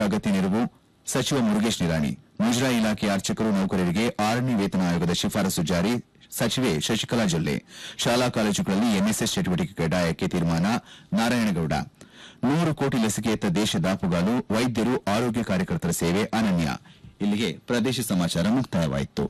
ಅಗತ್ಯ ನೆರವು ಸಚಿವ ಮುರುಗೇಶ್ ನಿರಾಣಿ ಮುಜರಾಯಿ ಇಲಾಖೆಯ ಅರ್ಚಕರು ನೌಕರರಿಗೆ ಆರನೇ ವೇತನ ಆಯೋಗದ ಶಿಫಾರಸು ಜಾರಿ ಸಚಿವೆ ಶಶಿಕಲಾ ಜೊಲ್ಲೆ ಶಾಲಾ ಕಾಲೇಜುಗಳಲ್ಲಿ ಎನ್ಎಸ್ಎಸ್ ಚಟುವಟಿಕೆ ಕಡ್ಡಾಯಕ್ಕೆ ತೀರ್ಮಾನ ನಾರಾಯಣಗೌಡ ನೂರು ಕೋಟಿ ಲಸಿಕೆಯತ್ತ ದೇಶ ದಾಪುಗಾಲು ವೈದ್ಯರು ಆರೋಗ್ಯ ಕಾರ್ಯಕರ್ತರ ಸೇವೆ ಅನನ್ಯ ಇಲ್ಲಿಗೆ ಪ್ರದೇಶ ಸಮಾಚಾರ ಮುಕ್ತಾಯವಾಯಿತು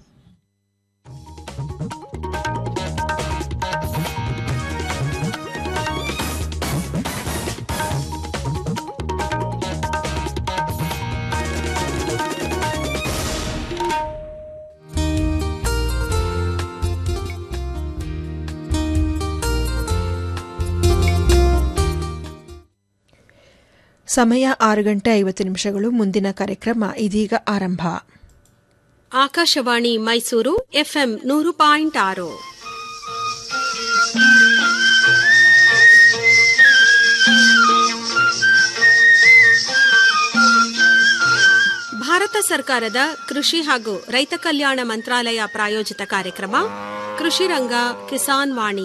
ಸಮಯ ಆರು ಗಂಟೆ ಐವತ್ತು ನಿಮಿಷಗಳು ಮುಂದಿನ ಕಾರ್ಯಕ್ರಮ ಇದೀಗ ಆರಂಭ ಆಕಾಶವಾಣಿ ಮೈಸೂರು ಎಫ್ಎಂ ನೂರು ಪಾಯಿಂಟ್ ಆರು ಭಾರತ ಸರ್ಕಾರದ ಕೃಷಿ ಹಾಗೂ ರೈತ ಕಲ್ಯಾಣ ಮಂತ್ರಾಲಯ ಪ್ರಾಯೋಜಿತ ಕಾರ್ಯಕ್ರಮ ಕೃಷಿ ರಂಗ ಕಿಸಾನ್ ವಾಣಿ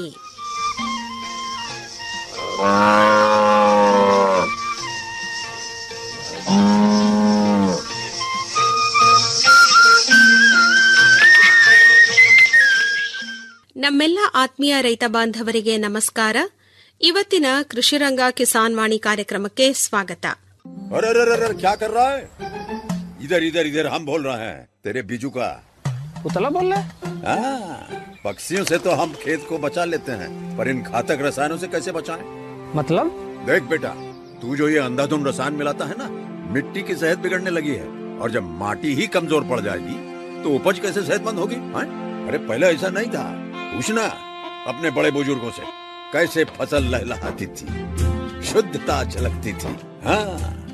ನಮ್ಮೆಲ್ಲ ಆತ್ಮೀಯ ರೈತ ಬಾಂಧವರಿಗೆ ನಮಸ್ಕಾರ ಇವತ್ತಿನ ಕೃಷಿರಂಗ ಕಿಸಾನ್ ವಾಣಿ ಕಾರ್ಯಕ್ರಮಕ್ಕೆ ಸ್ವಾಗತ अरे अरे अरे अरे, क्या कर रहा है इधर इधर इधर हम बोल रहे हैं तेरे बीजू का उतला बोल रहा है हाँ, पक्षियों से तो हम खेत को बचा लेते हैं पर इन घातक रसायनों से कैसे बचाएं? मतलब देख बेटा तू जो ये अंधाधुंध रसायन मिलाता है ना मिट्टी की सेहत बिगड़ने लगी है और जब माटी ही कमजोर पड़ जाएगी तो उपज कैसे सेहतमंद होगी हाँ? अरे पहले ऐसा नहीं था पूछना अपने बड़े बुजुर्गों से कैसे फसल लहलहाती थी शुद्धता झलकती थी हाँ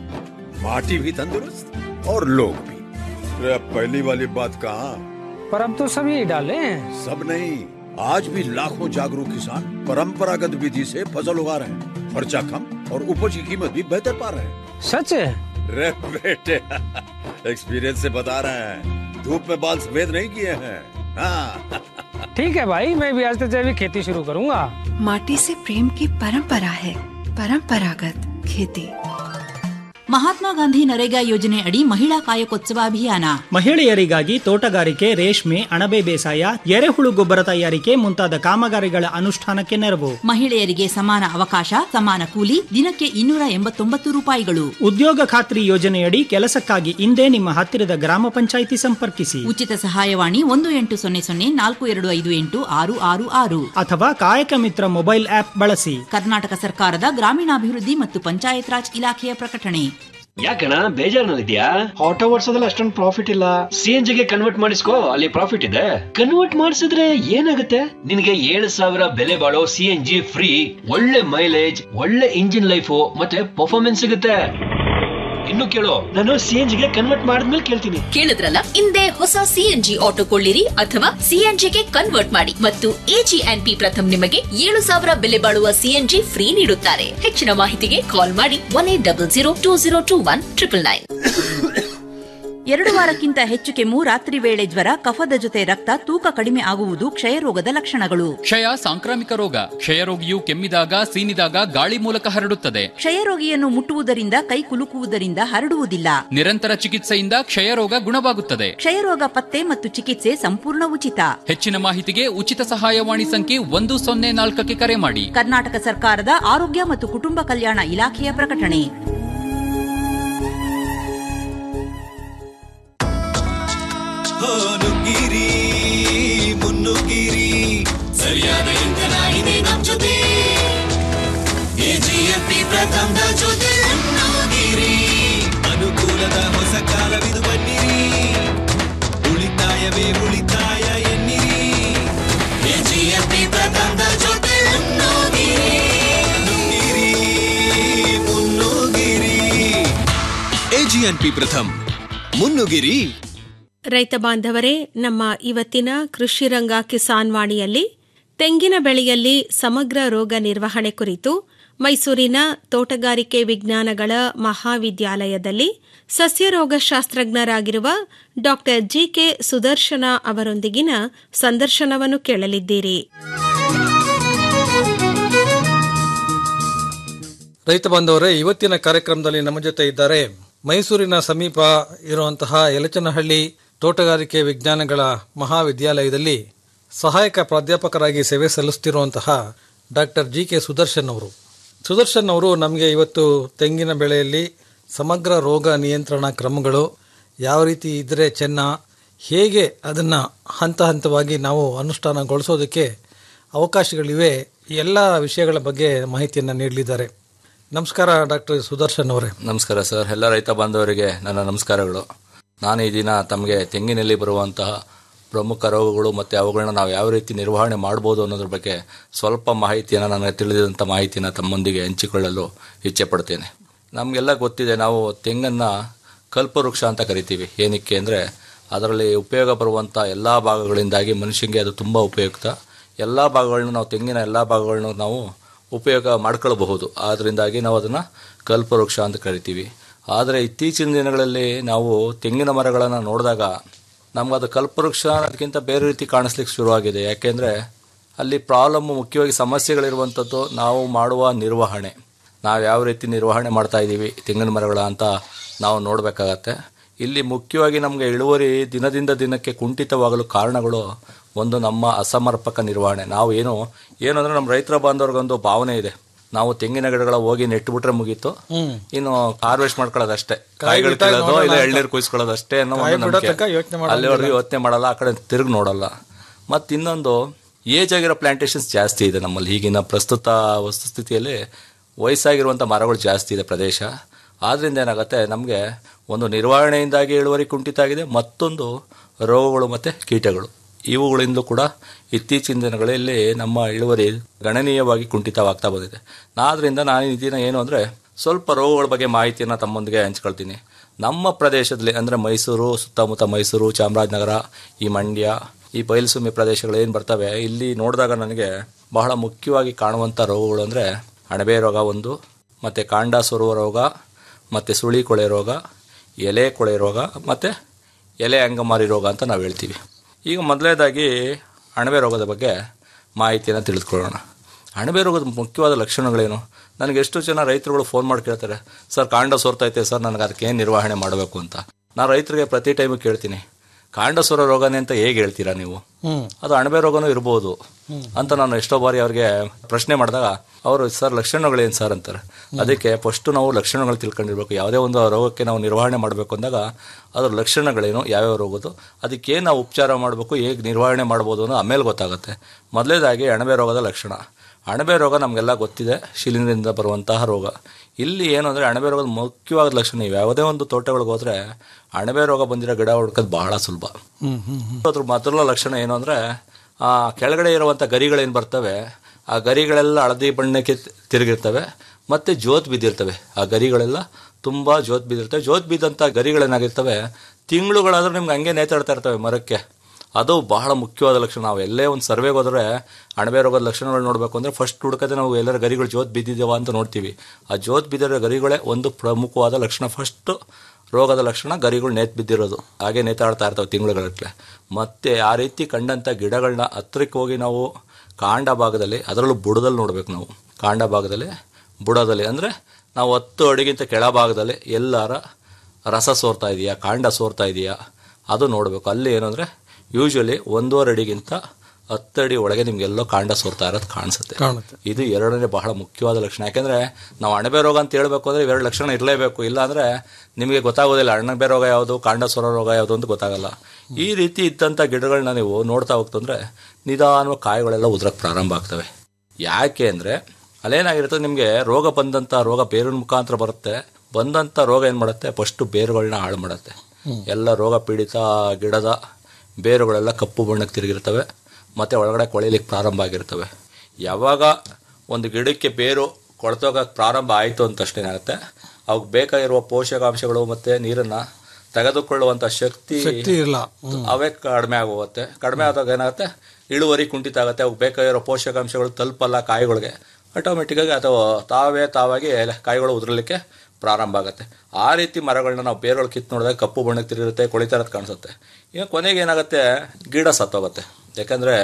माटी भी तंदुरुस्त और लोग भी अरे अब पहली वाली बात कहाँ पर अब तो सब यही डाले हैं सब नहीं आज भी लाखों जागरूक किसान परंपरागत विधि से फसल उगा रहे हैं खर्चा कम और उपज की कीमत भी बेहतर पा रहे हैं सच है रे बेटे एक्सपीरियंस से बता रहे हैं धूप में बाल सफेद नहीं किए हैं हाँ ठीक है भाई मैं भी आज से जैविक खेती शुरू करूंगा माटी से प्रेम की परंपरा है परंपरागत खेती ಮಹಾತ್ಮ ಗಾಂಧಿ ನರೇಗಾ ಯೋಜನೆ ಅಡಿ ಮಹಿಳಾ ಕಾಯಕೋತ್ಸವ ಅಭಿಯಾನ ಮಹಿಳೆಯರಿಗಾಗಿ ತೋಟಗಾರಿಕೆ ರೇಷ್ಮೆ ಅಣಬೆ ಬೇಸಾಯ ಎರೆಹುಳು ಗೊಬ್ಬರ ತಯಾರಿಕೆ ಮುಂತಾದ ಕಾಮಗಾರಿಗಳ ಅನುಷ್ಠಾನಕ್ಕೆ ನೆರವು ಮಹಿಳೆಯರಿಗೆ ಸಮಾನ ಅವಕಾಶ ಸಮಾನ ಕೂಲಿ ದಿನಕ್ಕೆ ಇನ್ನೂರ ಎಂಬತ್ತೊಂಬತ್ತು ರೂಪಾಯಿಗಳು ಉದ್ಯೋಗ ಖಾತ್ರಿ ಯೋಜನೆಯಡಿ ಕೆಲಸಕ್ಕಾಗಿ ಇಂದೇ ನಿಮ್ಮ ಹತ್ತಿರದ ಗ್ರಾಮ ಪಂಚಾಯಿತಿ ಸಂಪರ್ಕಿಸಿ ಉಚಿತ ಸಹಾಯವಾಣಿ ಒಂದು ಎಂಟು ಸೊನ್ನೆ ಸೊನ್ನೆ ನಾಲ್ಕು ಎರಡು ಐದು ಎಂಟು ಆರು ಆರು ಆರು ಅಥವಾ ಕಾಯಕ ಮಿತ್ರ ಮೊಬೈಲ್ ಆಪ್ ಬಳಸಿ ಕರ್ನಾಟಕ ಸರ್ಕಾರದ ಗ್ರಾಮೀಣಾಭಿವೃದ್ಧಿ ಮತ್ತು ಪಂಚಾಯತ್ ರಾಜ್ ಇಲಾಖೆಯ ಪ್ರಕಟಣೆ ಯಾಕಣ್ಣ ಬೇಜಾರಿನಲ್ಲಿದ್ಯಾ ಆಟೋ ಓಡಿಸೋದ್ರಲ್ಲಿ ಅಷ್ಟೊಂದು ಪ್ರಾಫಿಟ್ ಇಲ್ಲ ಸಿ ಎನ್ ಜಿಗೆ ಕನ್ವರ್ಟ್ ಮಾಡಿಸ್ಕೋ ಅಲ್ಲಿ ಪ್ರಾಫಿಟ್ ಇದೆ ಕನ್ವರ್ಟ್ ಮಾಡಿಸಿದ್ರೆ ಏನಾಗುತ್ತೆ ನಿನಗೆ ಏಳು ಸಾವಿರ ಬೆಲೆ ಬಾಳೋ ಸಿ ಎನ್ ಜಿ ಫ್ರೀ ಒಳ್ಳೆ ಮೈಲೇಜ್ ಒಳ್ಳೆ ಇಂಜಿನ್ ಲೈಫು ಮತ್ತೆ ಪರ್ಫಾರ್ಮೆನ್ಸ್ ಸಿಗುತ್ತೆ ಇನ್ನು ಕೇಳು ನಾನು ಸಿ ಎನ್ ಜಿಗೆ ಕನ್ವರ್ಟ್ ಮಾಡಿದ್ಮೇಲೆ ಕೇಳ್ತೀನಿ ಕೇಳಿದ್ರಲ್ಲ ಹಿಂದೆ ಹೊಸ ಸಿಎನ್ಜಿ ಆಟೋ ಕೊಳ್ಳಿರಿ ಅಥವಾ ಸಿಎನ್ಜಿಗೆ ಕನ್ವರ್ಟ್ ಮಾಡಿ ಮತ್ತು ಎಜಿ ಅಂಡ್ ಪಿ ಪ್ರಥಮ್ ನಿಮಗೆ ಏಳು ಸಾವಿರ ಬೆಲೆ ಬಾಳುವ ಸಿಎನ್ಜಿ ಫ್ರೀ ನೀಡುತ್ತಾರೆ ಹೆಚ್ಚಿನ ಮಾಹಿತಿಗೆ ಕಾಲ್ ಮಾಡಿ one eight double zero two zero two one triple nine ಎರಡು ವಾರಕ್ಕಿಂತ ಹೆಚ್ಚು ಕೆಮ್ಮು ರಾತ್ರಿ ವೇಳೆ ಜ್ವರ ಕಫದ ಜೊತೆ ರಕ್ತ ತೂಕ ಕಡಿಮೆ ಆಗುವುದು ಕ್ಷಯರೋಗದ ಲಕ್ಷಣಗಳು ಕ್ಷಯ ಸಾಂಕ್ರಾಮಿಕ ರೋಗ ಕ್ಷಯರೋಗಿಯು ಕೆಮ್ಮಿದಾಗ ಸೀನಿದಾಗ ಗಾಳಿ ಮೂಲಕ ಹರಡುತ್ತದೆ ಕ್ಷಯರೋಗಿಯನ್ನು ಮುಟ್ಟುವುದರಿಂದ ಕೈ ಕುಲುಕುವುದರಿಂದ ಹರಡುವುದಿಲ್ಲ ನಿರಂತರ ಚಿಕಿತ್ಸೆಯಿಂದ ಕ್ಷಯರೋಗ ಗುಣವಾಗುತ್ತದೆ ಕ್ಷಯರೋಗ ಪತ್ತೆ ಮತ್ತು ಚಿಕಿತ್ಸೆ ಸಂಪೂರ್ಣ ಉಚಿತ ಹೆಚ್ಚಿನ ಮಾಹಿತಿಗೆ ಉಚಿತ ಸಹಾಯವಾಣಿ ಸಂಖ್ಯೆ ಒಂದು ಸೊನ್ನೆ ನಾಲ್ಕಕ್ಕೆ ಕರೆ ಮಾಡಿ ಕರ್ನಾಟಕ ಸರ್ಕಾರದ ಆರೋಗ್ಯ ಮತ್ತು ಕುಟುಂಬ ಕಲ್ಯಾಣ ಇಲಾಖೆಯ ಪ್ರಕಟಣೆ ನುಗ್ಗಿರಿ ಮುನ್ನುಗ್ಗಿರಿ ಸರಿಯಾದ ಇಂಧನ ಇದೆ ನಮ್ ಜೊತೆ ಎಜಿಎಂಪಿ ಪ್ರಥಮದ ಜೊತೆ ಮುನ್ನುಗ್ಗಿರಿ ಅನುಕೂಲದ ಹೊಸ ಕಾಲವಿದು ಬನ್ನಿರಿ ಉಳಿತಾಯವೇ ಉಳಿತಾಯ ಎನ್ನಿರಿ ಎಜಿಎಂಪಿ ಪ್ರಥಮದ ಜೊತೆ ಮುನ್ನುಗ್ಗಿರಿ ನುಗ್ಗಿರಿ ಮುನ್ನುಗ್ಗಿರಿ ಎಜಿಎನ್ಪಿ ಪ್ರಥಮ್ ಮುನ್ನುಗಿರಿ ರೈತ ಬಾಂಧವರೇ ನಮ್ಮ ಇವತ್ತಿನ ಕೃಷಿ ರಂಗ ಕಿಸಾನ್ ವಾಣಿಯಲ್ಲಿ ತೆಂಗಿನ ಬೆಳೆಯಲ್ಲಿ ಸಮಗ್ರ ರೋಗ ನಿರ್ವಹಣೆ ಕುರಿತು ಮೈಸೂರಿನ ತೋಟಗಾರಿಕೆ ವಿಜ್ಞಾನಗಳ ಮಹಾವಿದ್ಯಾಲಯದಲ್ಲಿ ಸಸ್ಯರೋಗಶಾಸ್ತ್ರಜ್ಞರಾಗಿರುವ ಡಾ ಜಿಕೆ ಸುದರ್ಶನ ಅವರೊಂದಿಗಿನ ಸಂದರ್ಶನವನ್ನು ಕೇಳಲಿದ್ದೀರಿ ರೈತ ಬಾಂಧವರೇ ಇವತ್ತಿನ ಕಾರ್ಯಕ್ರಮದಲ್ಲಿ ನಮ್ಮ ಜೊತೆ ಇದ್ದಾರೆ ಮೈಸೂರಿನ ಸಮೀಪ ಇರುವಂತಹ ಯಲಚನಹಳ್ಳಿ ತೋಟಗಾರಿಕೆ ವಿಜ್ಞಾನಗಳ ಮಹಾವಿದ್ಯಾಲಯದಲ್ಲಿ ಸಹಾಯಕ ಪ್ರಾಧ್ಯಾಪಕರಾಗಿ ಸೇವೆ ಸಲ್ಲಿಸುತ್ತಿರುವಂತಹ ಡಾಕ್ಟರ್ ಜಿ ಕೆ ಸುದರ್ಶನ್ ಅವರು ಸುದರ್ಶನ್ ಅವರು ನಮಗೆ ಇವತ್ತು ತೆಂಗಿನ ಬೆಳೆಯಲ್ಲಿ ಸಮಗ್ರ ರೋಗ ನಿಯಂತ್ರಣ ಕ್ರಮಗಳು ಯಾವ ರೀತಿ ಇದ್ದರೆ ಚೆನ್ನ ಹೇಗೆ ಅದನ್ನು ಹಂತ ಹಂತವಾಗಿ ನಾವು ಅನುಷ್ಠಾನಗೊಳಿಸೋದಕ್ಕೆ ಅವಕಾಶಗಳಿವೆ ಈ ಎಲ್ಲ ವಿಷಯಗಳ ಬಗ್ಗೆ ಮಾಹಿತಿಯನ್ನು ನೀಡಲಿದ್ದಾರೆ ನಮಸ್ಕಾರ ಡಾಕ್ಟರ್ ಸುದರ್ಶನ್ ಅವರೇ ನಮಸ್ಕಾರ ಸರ್ ಎಲ್ಲ ರೈತ ಬಾಂಧವರಿಗೆ ನನ್ನ ನಮಸ್ಕಾರಗಳು ನಾನು ಈ ದಿನ ತಮಗೆ ತೆಂಗಿನಲ್ಲಿ ಬರುವಂತಹ ಪ್ರಮುಖ ರೋಗಗಳು ಮತ್ತು ಅವುಗಳನ್ನ ನಾವು ಯಾವ ರೀತಿ ನಿರ್ವಹಣೆ ಮಾಡ್ಬೋದು ಅನ್ನೋದ್ರ ಬಗ್ಗೆ ಸ್ವಲ್ಪ ಮಾಹಿತಿಯನ್ನು ನನಗೆ ತಿಳಿದಿದಂಥ ಮಾಹಿತಿನ ತಮ್ಮೊಂದಿಗೆ ಹಂಚಿಕೊಳ್ಳಲು ಇಚ್ಛೆ ಪಡ್ತೇನೆ ನಮಗೆಲ್ಲ ಗೊತ್ತಿದೆ ನಾವು ತೆಂಗನ್ನು ಕಲ್ಪವೃಕ್ಷ ಅಂತ ಕರಿತೀವಿ ಏನಕ್ಕೆ ಅಂದರೆ ಅದರಲ್ಲಿ ಉಪಯೋಗ ಬರುವಂಥ ಎಲ್ಲ ಭಾಗಗಳಿಂದಾಗಿ ಮನುಷ್ಯನಿಗೆ ಅದು ತುಂಬ ಉಪಯುಕ್ತ ಎಲ್ಲ ಭಾಗಗಳನ್ನು ನಾವು ತೆಂಗಿನ ಎಲ್ಲ ಭಾಗಗಳನ್ನು ನಾವು ಉಪಯೋಗ ಮಾಡ್ಕೊಳ್ಬಹುದು ಆದ್ದರಿಂದಾಗಿ ನಾವು ಅದನ್ನು ಕಲ್ಪವೃಕ್ಷ ಅಂತ ಕರಿತೀವಿ ಆದರೆ ಇತ್ತೀಚಿನ ದಿನಗಳಲ್ಲಿ ನಾವು ತೆಂಗಿನ ಮರಗಳನ್ನು ನೋಡಿದಾಗ ನಮ್ಗೆ ಅದು ಕಲ್ಪವೃಕ್ಷ ಅದಕ್ಕಿಂತ ಬೇರೆ ರೀತಿ ಕಾಣಿಸ್ಲಿಕ್ಕೆ ಶುರುವಾಗಿದೆ ಯಾಕೆಂದರೆ ಅಲ್ಲಿ ಪ್ರಾಬ್ಲಮ್ ಮುಖ್ಯವಾಗಿ ಸಮಸ್ಯೆಗಳಿರುವಂಥದ್ದು ನಾವು ಮಾಡುವ ನಿರ್ವಹಣೆ ನಾವು ಯಾವ ರೀತಿ ನಿರ್ವಹಣೆ ಮಾಡ್ತಾ ಇದ್ದೀವಿ ತೆಂಗಿನ ಮರಗಳ ಅಂತ ನಾವು ನೋಡಬೇಕಾಗತ್ತೆ ಇಲ್ಲಿ ಮುಖ್ಯವಾಗಿ ನಮಗೆ ಇಳುವರಿ ದಿನದಿಂದ ದಿನಕ್ಕೆ ಕುಂಠಿತವಾಗಲು ಕಾರಣಗಳು ಒಂದು ನಮ್ಮ ಅಸಮರ್ಪಕ ನಿರ್ವಹಣೆ ನಾವು ಏನು ಏನು ಅಂದರೆ ನಮ್ಮ ರೈತರ ಬಾಂಧವ್ರಿಗೊಂದು ಭಾವನೆ ಇದೆ ನಾವು ತೆಂಗಿನ ಗಿಡಗಳ ಹೋಗಿ ನೆಟ್ಬಿಟ್ರೆ ಮುಗೀತು ಇನ್ನು ಹಾರ್ವೆಸ್ಟ್ ಮಾಡ್ಕೊಳ್ಳೋದು ಅಷ್ಟೇ ಕಾಯಿಗಳು ಬಿಟ್ಟಾಗ ಕೀಳೋದು ನೋಡೋಣ ಇಲ್ಲ ಅಂತ. ಎಳ್ನೀರು ಕುಯ್ಸ್ಕೊಳ್ಳೋದು ಅಷ್ಟೇ ಅನ್ನೋ ಕಾಯಿ ಒಂದು ಬಿಡೋ ನಂಬಿಕೆ ತನಕ ಯೋಚ್ನೆ ಮಾಡೋದಿಲ್ಲ. ಅಲ್ಲಿವರೆಗೂ ಯೋಚನೆ ಮಾಡಲ್ಲ ಆ ಕಡೆ ತಿರುಗಿ ನೋಡಲ್ಲ ಮತ್ತು ಇನ್ನೊಂದು ಏಜ್ ಆಗಿರೋ ಪ್ಲಾಂಟೇಶನ್ಸ್ ಜಾಸ್ತಿ ಇದೆ ನಮ್ಮಲ್ಲಿ ಈಗಿನ ಪ್ರಸ್ತುತ ವಸ್ತುಸ್ಥಿತಿಯಲ್ಲಿ ವಯಸ್ಸಾಗಿರುವಂಥ ಮರಗಳು ಜಾಸ್ತಿ ಇದೆ ಪ್ರದೇಶ ಆದ್ರಿಂದ ಏನಾಗುತ್ತೆ ನಮಗೆ ಒಂದು ನಿರ್ವಹಣೆಯಿಂದಾಗಿ ಇಳುವರಿ ಕುಂಠಿತ ಆಗಿದೆ ಮತ್ತೊಂದು ರೋಗಗಳು ಮತ್ತು ಕೀಟಗಳು ಇವುಗಳಿಂದ ಕೂಡ ಇತ್ತೀಚಿನ ದಿನಗಳಲ್ಲಿ ನಮ್ಮ ಇಳುವರಿ ಗಣನೀಯವಾಗಿ ಕುಂಠಿತವಾಗ್ತಾ ಬಂದಿದೆ ಆದ್ರಿಂದ ನಾನು ಈ ದಿನ ಏನು ಅಂದರೆ ಸ್ವಲ್ಪ ರೋಗಗಳ ಬಗ್ಗೆ ಮಾಹಿತಿಯನ್ನು ತಮ್ಮೊಂದಿಗೆ ಹಂಚ್ಕೊಳ್ತೀನಿ ನಮ್ಮ ಪ್ರದೇಶದಲ್ಲಿ ಅಂದರೆ ಮೈಸೂರು ಸುತ್ತಮುತ್ತ ಮೈಸೂರು ಚಾಮರಾಜನಗರ ಈ ಮಂಡ್ಯ ಈ ಬಯಲುಸೀಮೆ ಪ್ರದೇಶಗಳು ಏನು ಬರ್ತವೆ ಇಲ್ಲಿ ನೋಡಿದಾಗ ನನಗೆ ಬಹಳ ಮುಖ್ಯವಾಗಿ ಕಾಣುವಂಥ ರೋಗಗಳು ಅಂದರೆ ಅಣಬೆ ರೋಗ ಒಂದು ಮತ್ತು ಕಾಂಡ ಸೊರುವ ರೋಗ ಮತ್ತು ಸುಳಿ ಕೊಳೆ ರೋಗ ಎಲೆ ಕೊಳೆ ರೋಗ ಮತ್ತು ಎಲೆ ಅಂಗಮಾರಿ ರೋಗ ಅಂತ ನಾವು ಹೇಳ್ತೀವಿ ಈಗ ಮೊದಲನೇದಾಗಿ ಅಣಬೆ ರೋಗದ ಬಗ್ಗೆ ಮಾಹಿತಿಯನ್ನು ತಿಳಿದುಕೊಳ್ಳೋಣ ಅಣಬೆ ರೋಗದ ಮುಖ್ಯವಾದ ಲಕ್ಷಣಗಳೇನು ನನಗೆ ಎಷ್ಟು ಜನ ರೈತರುಗಳು ಫೋನ್ ಮಾಡಿ ಕೇಳ್ತಾರೆ ಸರ್ ಕಾಂಡ ಸೋರ್ತೈತೆ ಸರ್ ನನಗೆ ಅದಕ್ಕೆ ಏನು ನಿರ್ವಹಣೆ ಮಾಡಬೇಕು ಅಂತ ನಾನು ರೈತರಿಗೆ ಪ್ರತಿ ಟೈಮು ಕೇಳ್ತೀನಿ ಕಾಂಡ ಸೋರೋ ರೋಗನೇ ಅಂತ ಹೇಗೆ ಹೇಳ್ತೀರಾ ನೀವು ಹ್ಮ್. ಅದು ಅಣಬೆ ರೋಗನೂ ಇರ್ಬೋದು ಹ್ಮ್. ಅಂತ ನಾನು ಎಷ್ಟೋ ಬಾರಿ ಅವ್ರಿಗೆ ಪ್ರಶ್ನೆ ಮಾಡಿದಾಗ ಅವರು ಸರ್ ಲಕ್ಷಣಗಳೇನು ಸರ್ ಅಂತಾರೆ ಅದಕ್ಕೆ ಫಸ್ಟ್ ನಾವು ಲಕ್ಷಣಗಳು ತಿಳ್ಕೊಂಡಿರ್ಬೇಕು ಯಾವುದೇ ಒಂದು ರೋಗಕ್ಕೆ ನಾವು ನಿರ್ವಹಣೆ ಮಾಡಬೇಕು ಅಂದಾಗ ಅದ್ರ ಲಕ್ಷಣಗಳೇನು ಯಾವ್ಯಾವ ರೋಗದ್ದು ಅದಕ್ಕೆ ನಾವು ಉಪಚಾರ ಮಾಡಬೇಕು ಹೇಗೆ ನಿರ್ವಹಣೆ ಮಾಡ್ಬೋದು ಅನ್ನೋ ಆಮೇಲೆ ಗೊತ್ತಾಗುತ್ತೆ ಮೊದಲೇದಾಗಿ ಅಣಬೆ ರೋಗದ ಲಕ್ಷಣ ಅಣಬೆ ರೋಗ ನಮಗೆಲ್ಲ ಗೊತ್ತಿದೆ ಶಿಲೀಂಧ್ರದಿಂದ ಬರುವಂತಹ ರೋಗ ಇಲ್ಲಿ ಏನು ಅಂದರೆ ಅಣಬೆ ರೋಗದ ಮುಖ್ಯವಾದ ಲಕ್ಷಣ ನೀವು ಯಾವುದೇ ಒಂದು ತೋಟಗಳಿಗೆ ಹೋದರೆ ಅಣಬೆ ರೋಗ ಬಂದಿರೋ ಗಿಡ ಹುಡ್ಕೋದು ಬಹಳ ಸುಲಭ ಹ್ಮ್ ಹ್ಮ್ ಹ್ಮ್ ಅದ್ರ ಮೊದಲ ಲಕ್ಷಣ ಏನು ಅಂದರೆ ಆ ಕೆಳಗಡೆ ಇರುವಂಥ ಗರಿಗಳೇನು ಬರ್ತವೆ ಆ ಗರಿಗಳೆಲ್ಲ ಹಳದಿ ಬಣ್ಣಕ್ಕೆ ತಿ- ತಿರುಗಿರ್ತವೆ ಮತ್ತು ಜೋತ್ ಬಿದ್ದಿರ್ತವೆ ಆ ಗರಿಗಳೆಲ್ಲ ತುಂಬ ಜೋತ್ ಬಿದ್ದಿರ್ತವೆ ಜೋತ್ ಬಿದ್ದಂಥ ಗರಿಗಳೇನಾಗಿರ್ತವೆ ತಿಂಗಳುಗಳಾದ್ರೂ ನಿಮ್ಗೆ ಹಂಗೆ ನೇತಾಡ್ತಾ ಇರ್ತವೆ ಮರಕ್ಕೆ ಅದು ಬಹಳ ಮುಖ್ಯವಾದ ಲಕ್ಷಣ ನಾವು ಎಲ್ಲೇ ಒಂದು ಸರ್ವೆಗೆ ಹೋದ್ರೆ ಅಣಬೆ ರೋಗದ ಲಕ್ಷಣಗಳು ನೋಡಬೇಕು ಅಂದರೆ ಫಸ್ಟ್ ಹುಡುಕದೆ ನಾವು ಎಲ್ಲರ ಗರಿಗಳು ಜೋತ್ ಬಿದ್ದಿದ್ದೇವ ಅಂತ ನೋಡ್ತೀವಿ ಆ ಜೋತ್ ಬಿದ್ದಿರೋ ಗರಿಗಳೇ ಒಂದು ಪ್ರಮುಖವಾದ ಲಕ್ಷಣ ಫಸ್ಟ್ ರೋಗದ ಲಕ್ಷಣ ಗರಿಗಳು ನೇತ್ ಬಿದ್ದಿರೋದು ಹಾಗೆ ನೇತಾಡ್ತಾ ಇರ್ತವೆ ತಿಂಗಳುಗಟ್ಟಲೆ ಮತ್ತೆ ಆ ರೀತಿ ಕಂಡಂಥ ಗಿಡಗಳನ್ನ ಹತ್ರಕ್ಕೆ ಹೋಗಿ ನಾವು ಕಾಂಡ ಭಾಗದಲ್ಲಿ ಅದರಲ್ಲೂ ಬುಡದಲ್ಲಿ ನೋಡ್ಬೇಕು ನಾವು ಕಾಂಡ ಭಾಗದಲ್ಲಿ ಬುಡದಲ್ಲಿ ಅಂದರೆ ನಾವು ಹತ್ತು ಅಡಿಗಿಂತ ಕೆಳಭಾಗದಲ್ಲಿ ಎಲ್ಲಾರ ರಸ ಸೋರ್ತಾ ಇದೆಯಾ ಕಾಂಡ ಸೋರ್ತಾ ಇದೆಯಾ ಅದು ನೋಡಬೇಕು ಅಲ್ಲಿ ಏನು ಅಂದರೆ ಯೂಶ್ವಲಿ ಒಂದೂವರೆ ಅಡಿಗಿಂತ ಹತ್ತು ಅಡಿ ಒಳಗೆ ನಿಮಗೆಲ್ಲೋ ಕಾಂಡ ಸೋರ್ತಾ ಇರೋದು ಕಾಣಿಸುತ್ತೆ ಕಾಣುತ್ತೆ ಇದು ಎರಡನೇ ಬಹಳ ಮುಖ್ಯವಾದ ಲಕ್ಷಣ ಯಾಕೆಂದರೆ ನಾವು ಅಣಬೆ ರೋಗ ಅಂತ ಹೇಳಬೇಕು ಅಂದರೆ ಇವೆರಡು ಲಕ್ಷಣ ಇರಲೇಬೇಕು ಇಲ್ಲ ಅಂದರೆ ನಿಮಗೆ ಗೊತ್ತಾಗೋದಿಲ್ಲ ಅಣಬೆ ರೋಗ ಯಾವುದು ಕಾಂಡ ಸೊರ ರೋಗ ಯಾವುದು ಅಂತ ಗೊತ್ತಾಗಲ್ಲ ಈ ರೀತಿ ಇದ್ದಂಥ ಗಿಡಗಳನ್ನ ನೀವು ನೋಡ್ತಾ ಹೋಗ್ತಂದ್ರೆ ನಿಧಾನವಾಗಿ ಕಾಯಿಗಳೆಲ್ಲ ಉದ್ರಕ್ಕೆ ಪ್ರಾರಂಭ ಆಗ್ತವೆ ಯಾಕೆ ಅಂದರೆ ಅಲ್ಲೇನಾಗಿರುತ್ತೆ ನಿಮಗೆ ರೋಗ ಬಂದಂಥ ರೋಗ ಬೇರಿನ ಮುಖಾಂತರ ಬರುತ್ತೆ ಬಂದಂಥ ರೋಗ ಏನು ಮಾಡುತ್ತೆ ಫಸ್ಟು ಬೇರುಗಳನ್ನ ಹಾಳು ಮಾಡುತ್ತೆ ಹ್ಮ್. ಎಲ್ಲ ರೋಗ ಪೀಡಿತ ಗಿಡದ ಬೇರುಗಳೆಲ್ಲ ಕಪ್ಪು ಬಣ್ಣಕ್ಕೆ ತಿರುಗಿರ್ತವೆ ಮತ್ತು ಒಳಗಡೆ ಕೊಳಿಲಿಕ್ಕೆ ಪ್ರಾರಂಭ ಆಗಿರ್ತವೆ ಯಾವಾಗ ಒಂದು ಗಿಡಕ್ಕೆ ಬೇರು ಕೊಳ್ತೋಗಕ್ಕೆ ಪ್ರಾರಂಭ ಆಯಿತು ಅಂತ ತಕ್ಷಣ ಏನಾಗುತ್ತೆ ಅವಕ್ಕೆ ಬೇಕಾಗಿರುವ ಪೋಷಕಾಂಶಗಳು ಮತ್ತು ನೀರನ್ನು ತೆಗೆದುಕೊಳ್ಳುವಂಥ ಶಕ್ತಿ ಶಕ್ತಿ ಇಲ್ಲ ಹ್ಮ್. ಅವೇ ಕಡಿಮೆ ಆಗೋಗುತ್ತೆ ಕಡಿಮೆ ಆದಾಗ ಏನಾಗುತ್ತೆ ಇಳುವರಿ ಕುಂಠಿತ ಆಗುತ್ತೆ ಅವ್ಕೆ ಬೇಕಾಗಿರೋ ಪೋಷಕಾಂಶಗಳು ತಲುಪಲ್ಲ ಕಾಯಿಗಳಿಗೆ ಆಟೋಮೆಟಿಕ್ಕಾಗಿ ಅಥವಾ ತಾವೇ ತಾವಾಗಿ ಎಲೆ- ಕಾಯಿಗಳು ಉದುರಲಿಕ್ಕೆ ಪ್ರಾರಂಭ ಆಗುತ್ತೆ ಆ ರೀತಿ ಮರಗಳನ್ನ ನಾವು ಬೇರುಗಳು ಕಿತ್ತು ನೋಡಿದಾಗ ಕಪ್ಪು ಬಣ್ಣಕ್ಕೆ ತಿರುಗಿರುತ್ತೆ ಕೊಳಿತಾ ಇರೋದು ಕಾಣಿಸುತ್ತೆ ಈಗ ಕೊನೆಗೆ ಏನಾಗುತ್ತೆ ಗಿಡ ಸತ್ತೋಗುತ್ತೆ ಯಾಕಂದರೆ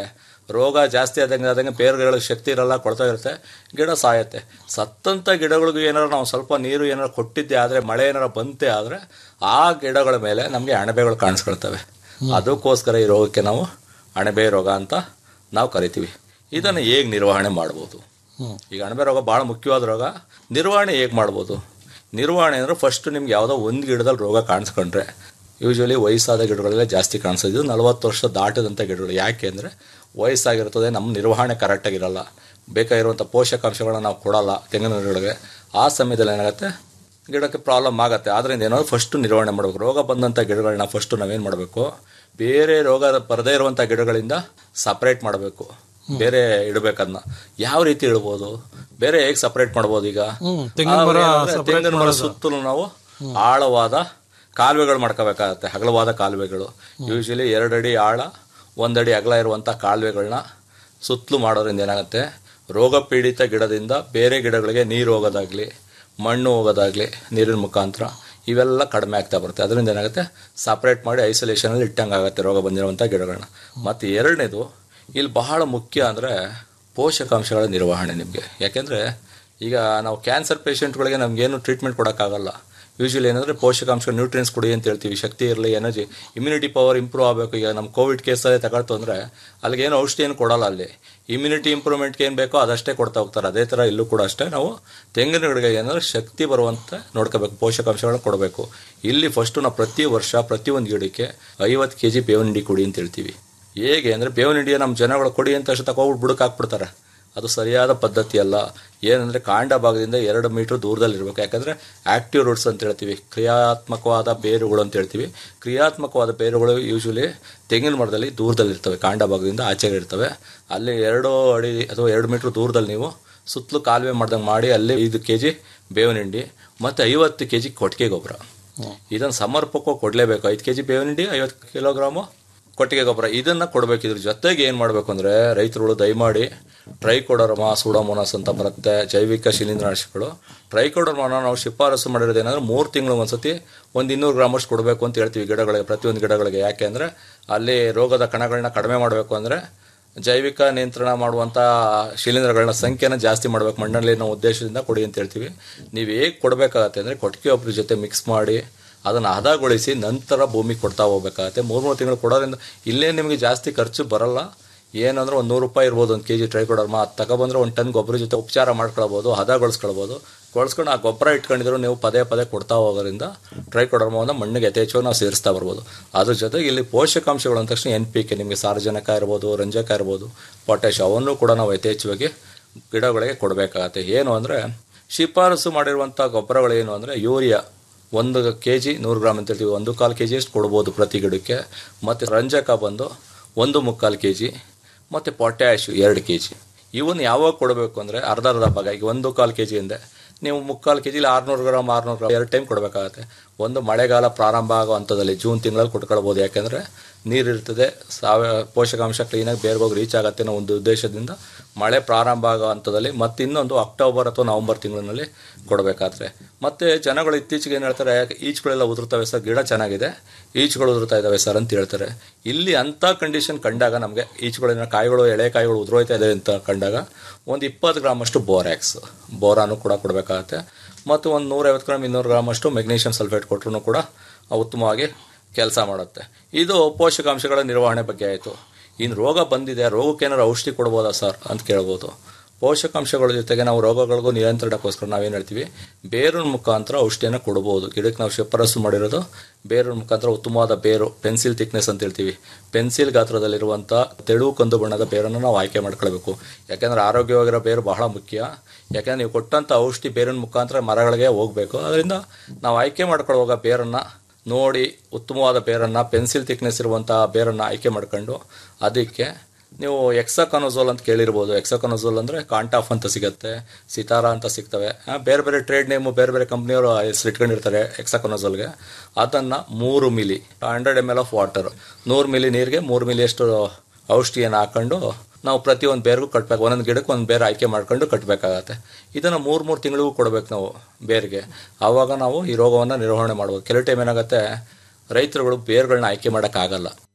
ರೋಗ ಜಾಸ್ತಿ ಆದಂಗೆ ಆದಂಗೆ ಬೇರುಗಳಿಗೆ ಶಕ್ತಿ ಇರಲ್ಲ ಕೊಡ್ತಾ ಇರುತ್ತೆ ಗಿಡ ಸಾಯುತ್ತೆ ಸತ್ತಂಥ ಗಿಡಗಳಿಗೂ ಏನಾರು ನಾವು ಸ್ವಲ್ಪ ನೀರು ಏನಾರು ಕೊಟ್ಟಿದ್ದೆ ಆದರೆ ಮಳೆ ಏನಾರು ಬಂತೆ ಆದರೆ ಆ ಗಿಡಗಳ ಮೇಲೆ ನಮಗೆ ಅಣಬೆಗಳು ಕಾಣಿಸ್ಕೊಳ್ತವೆ ಅದಕ್ಕೋಸ್ಕರ ಈ ರೋಗಕ್ಕೆ ನಾವು ಅಣಬೆ ರೋಗ ಅಂತ ನಾವು ಕರಿತೀವಿ ಇದನ್ನು ಹೇಗೆ ನಿರ್ವಹಣೆ ಮಾಡ್ಬೋದು ಈಗ ಅಣಬೆ ರೋಗ ಭಾಳ ಮುಖ್ಯವಾದ ರೋಗ ನಿರ್ವಹಣೆ ಹೇಗೆ ಮಾಡ್ಬೋದು ನಿರ್ವಹಣೆ ಅಂದರೆ ಫಸ್ಟ್ ನಿಮ್ಗೆ ಯಾವುದೋ ಒಂದು ಗಿಡದಲ್ಲಿ ರೋಗ ಕಾಣಿಸ್ಕೊಂಡ್ರೆ ಯೂಶ್ವಲಿ ವಯಸ್ಸಾದ ಗಿಡಗಳಲ್ಲೇ ಜಾಸ್ತಿ ಕಾಣಿಸೋದು ನಲವತ್ತು ವರ್ಷ ದಾಟದಂಥ ಗಿಡಗಳು ಯಾಕೆ ಅಂದರೆ ವಯಸ್ಸಾಗಿರ್ತದೆ ನಮ್ಮ ನಿರ್ವಹಣೆ ಕರೆಕ್ಟಾಗಿರಲ್ಲ ಬೇಕಾಗಿರುವಂಥ ಪೋಷಕಾಂಶಗಳನ್ನ ನಾವು ಕೊಡಲ್ಲ ತೆಂಗಿನ ಗಿಡಗಳಿಗೆ ಆ ಸಮಯದಲ್ಲಿ ಏನಾಗುತ್ತೆ ಗಿಡಕ್ಕೆ ಪ್ರಾಬ್ಲಮ್ ಆಗುತ್ತೆ ಆದ್ದರಿಂದ ಏನಾದ್ರು ಫಸ್ಟ್ ನಿರ್ವಹಣೆ ಮಾಡಬೇಕು ರೋಗ ಬಂದಂಥ ಗಿಡಗಳನ್ನ ಫಸ್ಟು ನಾವೇನು ಮಾಡಬೇಕು ಬೇರೆ ರೋಗ ಬರದೇ ಇರುವಂಥ ಗಿಡಗಳಿಂದ ಸಪ್ರೇಟ್ ಮಾಡಬೇಕು ಬೇರೆ ಇಡಬೇಕದನ್ನ ಯಾವ ರೀತಿ ಇಡ್ಬೋದು ಬೇರೆ ಹೇಗೆ ಸಪ್ರೇಟ್ ಮಾಡ್ಬೋದು ಈಗ ಹ್ಮ್, ತೆಂಗಿನ ಮರ ಆ, ಅಂದ್ರೆ separate ತೆಂಗಿನ ಮರ ಮಾಡೋದು. ಸುತ್ತಲೂ ನಾವು ಆಳವಾದ ಕಾಲುವೆಗಳು ಮಾಡ್ಕೋಬೇಕಾಗತ್ತೆ ಅಗಲವಾದ ಕಾಲುವೆಗಳು ಯೂಶಲಿ ಎರಡಡಿ ಆಳ ಒಂದಡಿ ಅಗಲ ಇರುವಂಥ ಕಾಲುವೆಗಳನ್ನ ಸುತ್ತಲೂ ಮಾಡೋದ್ರಿಂದ ಏನಾಗುತ್ತೆ ರೋಗ ಪೀಡಿತ ಗಿಡದಿಂದ ಬೇರೆ ಗಿಡಗಳಿಗೆ ನೀರು ಹೋಗೋದಾಗ್ಲಿ ಮಣ್ಣು ಹೋಗೋದಾಗ್ಲಿ ನೀರಿನ ಮುಖಾಂತರ ಇವೆಲ್ಲ ಕಡಿಮೆ ಆಗ್ತಾ ಬರುತ್ತೆ ಅದರಿಂದ ಏನಾಗುತ್ತೆ ಸಪ್ರೇಟ್ ಮಾಡಿ ಐಸೋಲೇಷನಲ್ಲಿ ಇಟ್ಟಂಗೆ ಆಗುತ್ತೆ ರೋಗ ಬಂದಿರುವಂಥ ಗಿಡಗಳನ್ನ ಮತ್ತು ಎರಡನೇದು ಇಲ್ಲಿ ಬಹಳ ಮುಖ್ಯ ಅಂದರೆ ಪೋಷಕಾಂಶಗಳ ನಿರ್ವಹಣೆ ನಿಮಗೆ ಯಾಕೆಂದರೆ ಈಗ ನಾವು ಕ್ಯಾನ್ಸರ್ ಪೇಷಂಟ್ಗಳಿಗೆ ನಮಗೇನು ಟ್ರೀಟ್ಮೆಂಟ್ ಕೊಡೋಕ್ಕಾಗಲ್ಲ ಯೂಶ್ವಲಿ ಏನಂದರೆ ಪೋಷಕಾಂಶ ನ್ಯೂಟ್ರಿಯನ್ಸ್ ಕೊಡಿ ಅಂತ ಹೇಳ್ತೀವಿ ಶಕ್ತಿ ಇರಲಿ ಎನರ್ಜಿ ಇಮ್ಯುನಿಟಿ ಪವರ್ ಇಂಪ್ರೂವ್ ಆಗಬೇಕು ಈಗ ನಮ್ಮ ಕೋವಿಡ್ ಕೇಸಲ್ಲೇ ತಗೊಳ್ತು ಅಂದರೆ ಅಲ್ಲಿಗೇನು ಔಷಧಿ ಏನು ಕೊಡಲ್ಲ ಅಲ್ಲಿ ಇಮ್ಯುನಿಟಿ ಇಂಪ್ರೂವ್ಮೆಂಟ್ಗೆ ಏನು ಬೇಕೋ ಅದಷ್ಟೇ ಕೊಡ್ತಾ ಹೋಗ್ತಾರೆ ಅದೇ ಥರ ಇಲ್ಲೂ ಕೂಡ ಅಷ್ಟೇ ನಾವು ತೆಂಗಿನ ಗಿಡಗಳಿಗೆ ಏನಾದರೂ ಶಕ್ತಿ ಬರುವಂತೆ ನೋಡ್ಕೋಬೇಕು ಪೋಷಕಾಂಶಗಳನ್ನ ಕೊಡಬೇಕು ಇಲ್ಲಿ ಫಸ್ಟು ನಾವು ಪ್ರತಿ ವರ್ಷ ಪ್ರತಿಯೊಂದು ಗಿಡಕ್ಕೆ ಐವತ್ತು ಕೆ ಜಿ ಬೇವಿನ ಹಿಂಡಿ ಕೊಡಿ ಅಂತ ಹೇಳ್ತೀವಿ ಹೇಗೆ ಅಂದರೆ ಬೇವಿನ ಹಿಂಡಿಯ ನಮ್ಮ ಜನಗಳು ಕೊಡಿ ಅಂತ ಅಷ್ಟು ತಗೊಬಿಟ್ಟು ಬುಡಕ್ಕೆ ಹಾಕ್ಬಿಡ್ತಾರೆ ಅದು ಸರಿಯಾದ ಪದ್ಧತಿ ಅಲ್ಲ ಏನಂದರೆ ಕಾಂಡ ಭಾಗದಿಂದ ಎರಡು ಮೀಟ್ರ್ ದೂರದಲ್ಲಿರಬೇಕು ಯಾಕಂದರೆ ಆ್ಯಕ್ಟಿವ್ ರೂಟ್ಸ್ ಅಂತ ಹೇಳ್ತೀವಿ ಕ್ರಿಯಾತ್ಮಕವಾದ ಬೇರುಗಳು ಅಂತ ಹೇಳ್ತೀವಿ ಕ್ರಿಯಾತ್ಮಕವಾದ ಬೇರುಗಳು ಯೂಶ್ವಲಿ ತೆಂಗಿನ ಮರದಲ್ಲಿ ದೂರದಲ್ಲಿರ್ತವೆ ಕಾಂಡ ಭಾಗದಿಂದ ಆಚೆಗೆ ಇರ್ತವೆ ಅಲ್ಲಿ ಎರಡು ಅಡಿ ಅಥವಾ ಎರಡು ಮೀಟ್ರ್ ದೂರದಲ್ಲಿ ನೀವು ಸುತ್ತಲೂ ಕಾಲುವೆ ಮಾಡ್ದಂಗೆ ಮಾಡಿ ಅಲ್ಲಿ ಐದು ಕೆ ಜಿ ಬೇವಿನ ಹಿಂಡಿ ಮತ್ತು ಐವತ್ತು ಕೆ ಜಿ ಕೊಟ್ಟಿಗೆ ಗೊಬ್ಬರ ಇದನ್ನು ಸಮರ್ಪಕವಾಗಿ ಕೊಡಲೇಬೇಕು ಐದು ಕೆ ಜಿ ಬೇವಿನ ಹಿಂಡಿ ಐವತ್ತು ಕಿಲೋಗ್ರಾಮು ಕೊಟ್ಟಿಗೆ ಗೊಬ್ಬರ ಇದನ್ನು ಕೊಡಬೇಕು ಇದ್ರ ಜೊತೆಗೆ ಏನು ಮಾಡಬೇಕು ಅಂದರೆ ರೈತರುಗಳು ದಯಮಾಡಿ ಟ್ರೈಕೋಡರ್ಮ ಸೂಡೋಮೋನಾಸ್ ಅಂತ ಬರುತ್ತೆ ಜೈವಿಕ ಶಿಲೀಂಧ್ರನಾಶಕಗಳು ಟ್ರೈಕೋಡರ್ಮನ ನಾವು ಶಿಫಾರಸು ಮಾಡಿರೋದು ಏನಂದ್ರೆ ಮೂರು ತಿಂಗಳು ಒಂದ್ಸತಿ ಒಂದು ಇನ್ನೂರು ಗ್ರಾಮಷ್ಟು ಕೊಡಬೇಕು ಅಂತ ಹೇಳ್ತೀವಿ ಗಿಡಗಳಿಗೆ ಪ್ರತಿಯೊಂದು ಗಿಡಗಳಿಗೆ ಯಾಕೆ ಅಂದರೆ ಅಲ್ಲಿ ರೋಗದ ಕಣಗಳನ್ನ ಕಡಿಮೆ ಮಾಡಬೇಕು ಅಂದರೆ ಜೈವಿಕ ನಿಯಂತ್ರಣ ಮಾಡುವಂಥ ಶಿಲೀಂಧ್ರಗಳನ್ನ ಸಂಖ್ಯೆನ ಜಾಸ್ತಿ ಮಾಡಬೇಕು ಮಣ್ಣಲ್ಲಿ ನಾವು ಉದ್ದೇಶದಿಂದ ಕೊಡಿ ಅಂತ ಹೇಳ್ತೀವಿ ನೀವು ಹೇಗೆ ಕೊಡಬೇಕಾಗತ್ತೆ ಅಂದರೆ ಕೊಟ್ಟಿಗೆ ಒಬ್ಬರ ಜೊತೆ ಮಿಕ್ಸ್ ಮಾಡಿ ಅದನ್ನು ಹದಗೊಳಿಸಿ ನಂತರ ಭೂಮಿಗೆ ಕೊಡ್ತಾ ಹೋಗ್ಬೇಕಾಗತ್ತೆ ಮೂರು ಮೂರು ತಿಂಗಳು ಕೊಡೋದ್ರಿಂದ ಇಲ್ಲೇ ನಿಮಗೆ ಜಾಸ್ತಿ ಖರ್ಚು ಬರಲ್ಲ ಏನಂದ್ರೆ ಒಂದು ನೂರು ರೂಪಾಯಿ ಇರ್ಬೋದು ಒಂದು ಕೆ ಜಿ ಟ್ರೈಕೋಡರ್ಮ ಅದು ತಗೊಬಂದ್ರೆ ಒಂದು ಟನ್ ಗೊಬ್ಬರ ಜೊತೆ ಉಪಚಾರ ಮಾಡ್ಕೊಳ್ಬೋದು ಹದಗೊಳಿಸ್ಕೊಳ್ಬೋದು ಗೊಳಿಸ್ಕೊಂಡು ಆ ಗೊಬ್ಬರ ಇಟ್ಕೊಂಡಿದ್ರು ನೀವು ಪದೇ ಪದೇ ಕೊಡ್ತಾ ಹೋಗೋದ್ರಿಂದ ಟ್ರೈಕೋಡರ್ಮವನ್ನು ಮಣ್ಣಿಗೆ ಯಥೇಚ್ಛವಾಗಿ ನಾವು ಸೇರಿಸ್ತಾ ಬರ್ಬೋದು ಅದ್ರ ಜೊತೆಗೆ ಇಲ್ಲಿ ಪೋಷಕಾಂಶಗಳು ಅಂದ ತಕ್ಷಣ ಎನ್ ಪಿ ಕೆ ನಿಮಗೆ ಸಾರಜನಕ ಇರ್ಬೋದು ರಂಜಕ ಇರ್ಬೋದು ಪೊಟ್ಯಾಶ್ ಅವನ್ನು ಕೂಡ ನಾವು ಯಥೇಚ್ಛವಾಗಿ ಗಿಡಗಳಿಗೆ ಕೊಡಬೇಕಾಗತ್ತೆ ಏನು ಅಂದರೆ ಶಿಫಾರಸು ಮಾಡಿರುವಂಥ ಗೊಬ್ಬರಗಳು ಏನು ಅಂದರೆ ಯೂರಿಯಾ ಒಂದು ಕೆ ಜಿ ನೂರು ಗ್ರಾಮ್ ಅಂತ ಹೇಳ್ತೀವಿ ಒಂದು ಕಾಲು ಕೆ ಜಿಯಷ್ಟು ಕೊಡ್ಬೋದು ಪ್ರತಿ ಗಿಡಕ್ಕೆ ಮತ್ತು ರಂಜಕ ಬಂದು ಒಂದು ಮುಕ್ಕಾಲು ಕೆ ಜಿ ಮತ್ತು ಪೊಟ್ಯಾಶು ಎರಡು ಕೆ ಜಿ ಇವನ್ನ ಯಾವಾಗ ಕೊಡಬೇಕು ಅಂದರೆ ಅರ್ಧ ಅರ್ಧ ಭಾಗ ಈಗ ಒಂದು ಕಾಲು ಕೆ ಜಿ ಹಿಂದೆ ನೀವು ಮುಕ್ಕಾಲು ಕೆ ಜಿಲಿ ಆರುನೂರು ಗ್ರಾಮ್ ಆರುನೂರು ಗ್ರಾಮ್ ಎರಡು ಟೈಮ್ ಕೊಡಬೇಕಾಗತ್ತೆ ಒಂದು ಮಳೆಗಾಲ ಪ್ರಾರಂಭ ಆಗೋ ಹಂತದಲ್ಲಿ ಜೂನ್ ತಿಂಗಳಲ್ಲಿ ಕೊಟ್ಕೊಳ್ಬೋದು ಯಾಕೆಂದರೆ ನೀರಿರ್ತದೆ ಸಾವಯವ ಪೋಷಕಾಂಶ ಕ್ಲೀನಾಗಿ ಬೇರೆ ಹೋಗಿ ರೀಚ್ ಆಗುತ್ತೆ ಅನ್ನೋ ಒಂದು ಉದ್ದೇಶದಿಂದ ಮಳೆ ಪ್ರಾರಂಭ ಆಗೋ ಹಂತದಲ್ಲಿ ಮತ್ತು ಇನ್ನೊಂದು ಅಕ್ಟೋಬರ್ ಅಥವಾ ನವಂಬರ್ ತಿಂಗಳಿನಲ್ಲಿ ಕೊಡಬೇಕಾದ್ರೆ ಮತ್ತು ಜನಗಳು ಇತ್ತೀಚೆಗೆ ಏನು ಹೇಳ್ತಾರೆ ಈಚುಗಳೆಲ್ಲ ಉದುರ್ತವೆ ಸರ್ ಗಿಡ ಚೆನ್ನಾಗಿದೆ ಈಚುಗಳು ಉದುರ್ತಾ ಇದ್ದಾವೆ ಸರ್ ಅಂತ ಹೇಳ್ತಾರೆ ಇಲ್ಲಿ ಅಂಥ ಕಂಡೀಷನ್ ಕಂಡಾಗ ನಮಗೆ ಈಚುಗಳಿನ ಕಾಯಿಗಳು ಎಳೆ ಕಾಯಿಗಳು ಉದುರೋಯ್ತಾ ಇದೆ ಅಂತ ಕಂಡಾಗ ಒಂದು ಇಪ್ಪತ್ತು ಗ್ರಾಮಷ್ಟು ಬೋರ್ಯಾಕ್ಸ್ ಬೋರಾನು ಕೂಡ ಕೊಡಬೇಕಾಗತ್ತೆ ಮತ್ತು ಒಂದು ನೂರೈವತ್ತು ಗ್ರಾಮ್ ಇನ್ನೂರು ಗ್ರಾಮಷ್ಟು ಮೆಗ್ನೀಷಿಯಂ ಸಲ್ಫೇಟ್ ಕೊಟ್ಟರು ಕೂಡ ಉತ್ತಮವಾಗಿ ಕೆಲಸ ಮಾಡುತ್ತೆ ಇದು ಪೋಷಕಾಂಶಗಳ ನಿರ್ವಹಣೆ ಬಗ್ಗೆ ಆಯಿತು ಇನ್ನು ರೋಗ ಬಂದಿದೆ ರೋಗಕ್ಕೆ ಏನಾದ್ರು ಔಷಧಿ ಕೊಡ್ಬೋದಾ ಸರ್ ಅಂತ ಕೇಳ್ಬೋದು ಪೋಷಕಾಂಶಗಳ ಜೊತೆಗೆ ನಾವು ರೋಗಗಳಿಗೂ ನಿಯಂತ್ರಣಕ್ಕೋಸ್ಕರ ನಾವೇನು ಹೇಳ್ತೀವಿ ಬೇರಿನ ಮುಖಾಂತರ ಔಷಧಿಯನ್ನು ಕೊಡ್ಬೋದು ಗಿಡಕ್ಕೆ ನಾವು ಶಿಫಾರಸು ಮಾಡಿರೋದು ಬೇರಿನ ಮುಖಾಂತರ ಉತ್ತಮವಾದ ಬೇರು ಪೆನ್ಸಿಲ್ ಥಿಕ್ನೆಸ್ ಅಂತ ಹೇಳ್ತೀವಿ ಪೆನ್ಸಿಲ್ ಗಾತ್ರದಲ್ಲಿರುವಂಥ ತೆಳು ಕಂದು ಬಣ್ಣದ ಬೇರನ್ನು ನಾವು ಆಯ್ಕೆ ಮಾಡ್ಕೊಳ್ಬೇಕು ಯಾಕೆಂದರೆ ಆರೋಗ್ಯವಾಗಿರೋ ಬೇರು ಬಹಳ ಮುಖ್ಯ ಯಾಕೆಂದರೆ ನೀವು ಕೊಟ್ಟಂಥ ಔಷಧಿ ಬೇರಿನ ಮುಖಾಂತರ ಮರಗಳಿಗೆ ಹೋಗಬೇಕು ಅದರಿಂದ ನಾವು ಆಯ್ಕೆ ಮಾಡ್ಕೊಳ್ಳುವಾಗ ಬೇರನ್ನು ನೋಡಿ ಉತ್ತಮವಾದ ಬೇರನ್ನು ಪೆನ್ಸಿಲ್ ಥಿಕ್ನೆಸ್ ಇರುವಂಥ ಬೇರನ್ನು ಆಯ್ಕೆ ಮಾಡ್ಕೊಂಡು ಅದಕ್ಕೆ ನೀವು ಎಕ್ಸಕನೋಝೋಲ್ ಅಂತ ಕೇಳಿರ್ಬೋದು ಎಕ್ಸಕನೋಝೋಲ್ ಅಂದರೆ ಕಾಂಟಾಫ್ ಅಂತ ಸಿಗುತ್ತೆ ಸಿತಾರ ಅಂತ ಸಿಗ್ತವೆ ಆ, ಬೇರೆ ಬೇರೆ ಟ್ರೇಡ್ ನೇಮು ಬೇರೆ ಬೇರೆ ಕಂಪ್ನಿಯವರು ಹೆಸರು ಇಟ್ಕೊಂಡಿರ್ತಾರೆ ಎಕ್ಸಕನೋಝೋಲ್ಗೆ ಅದನ್ನು ಮೂರು milli hundred M L of water ನೂರು ಮಿಲಿ ನೀರಿಗೆ ಮೂರು ಮಿಲಿಯಷ್ಟು ಔಷಧಿಯನ್ನು ಹಾಕೊಂಡು ನಾವು ಪ್ರತಿಯೊಂದು ಬೇರ್ಗೂ ಕಟ್ಟಬೇಕು ಒಂದೊಂದು ಗಿಡಕ್ಕೆ ಒಂದು ಬೇರೆ ಆಯ್ಕೆ ಮಾಡ್ಕೊಂಡು ಕಟ್ಟಬೇಕಾಗತ್ತೆ ಇದನ್ನು ಮೂರು ಮೂರು ತಿಂಗಳಿಗೂ ಕೊಡಬೇಕು ನಾವು ಬೇರಿಗೆ ಆವಾಗ ನಾವು ಈ ರೋಗವನ್ನು ನಿರ್ವಹಣೆ ಮಾಡ್ಬೋದು ಕೆಲವು ಟೈಮ್ ಏನಾಗುತ್ತೆ ರೈತರುಗಳು ಬೇರುಗಳನ್ನ ಆಯ್ಕೆ ಮಾಡೋಕ್ಕಾಗಲ್ಲ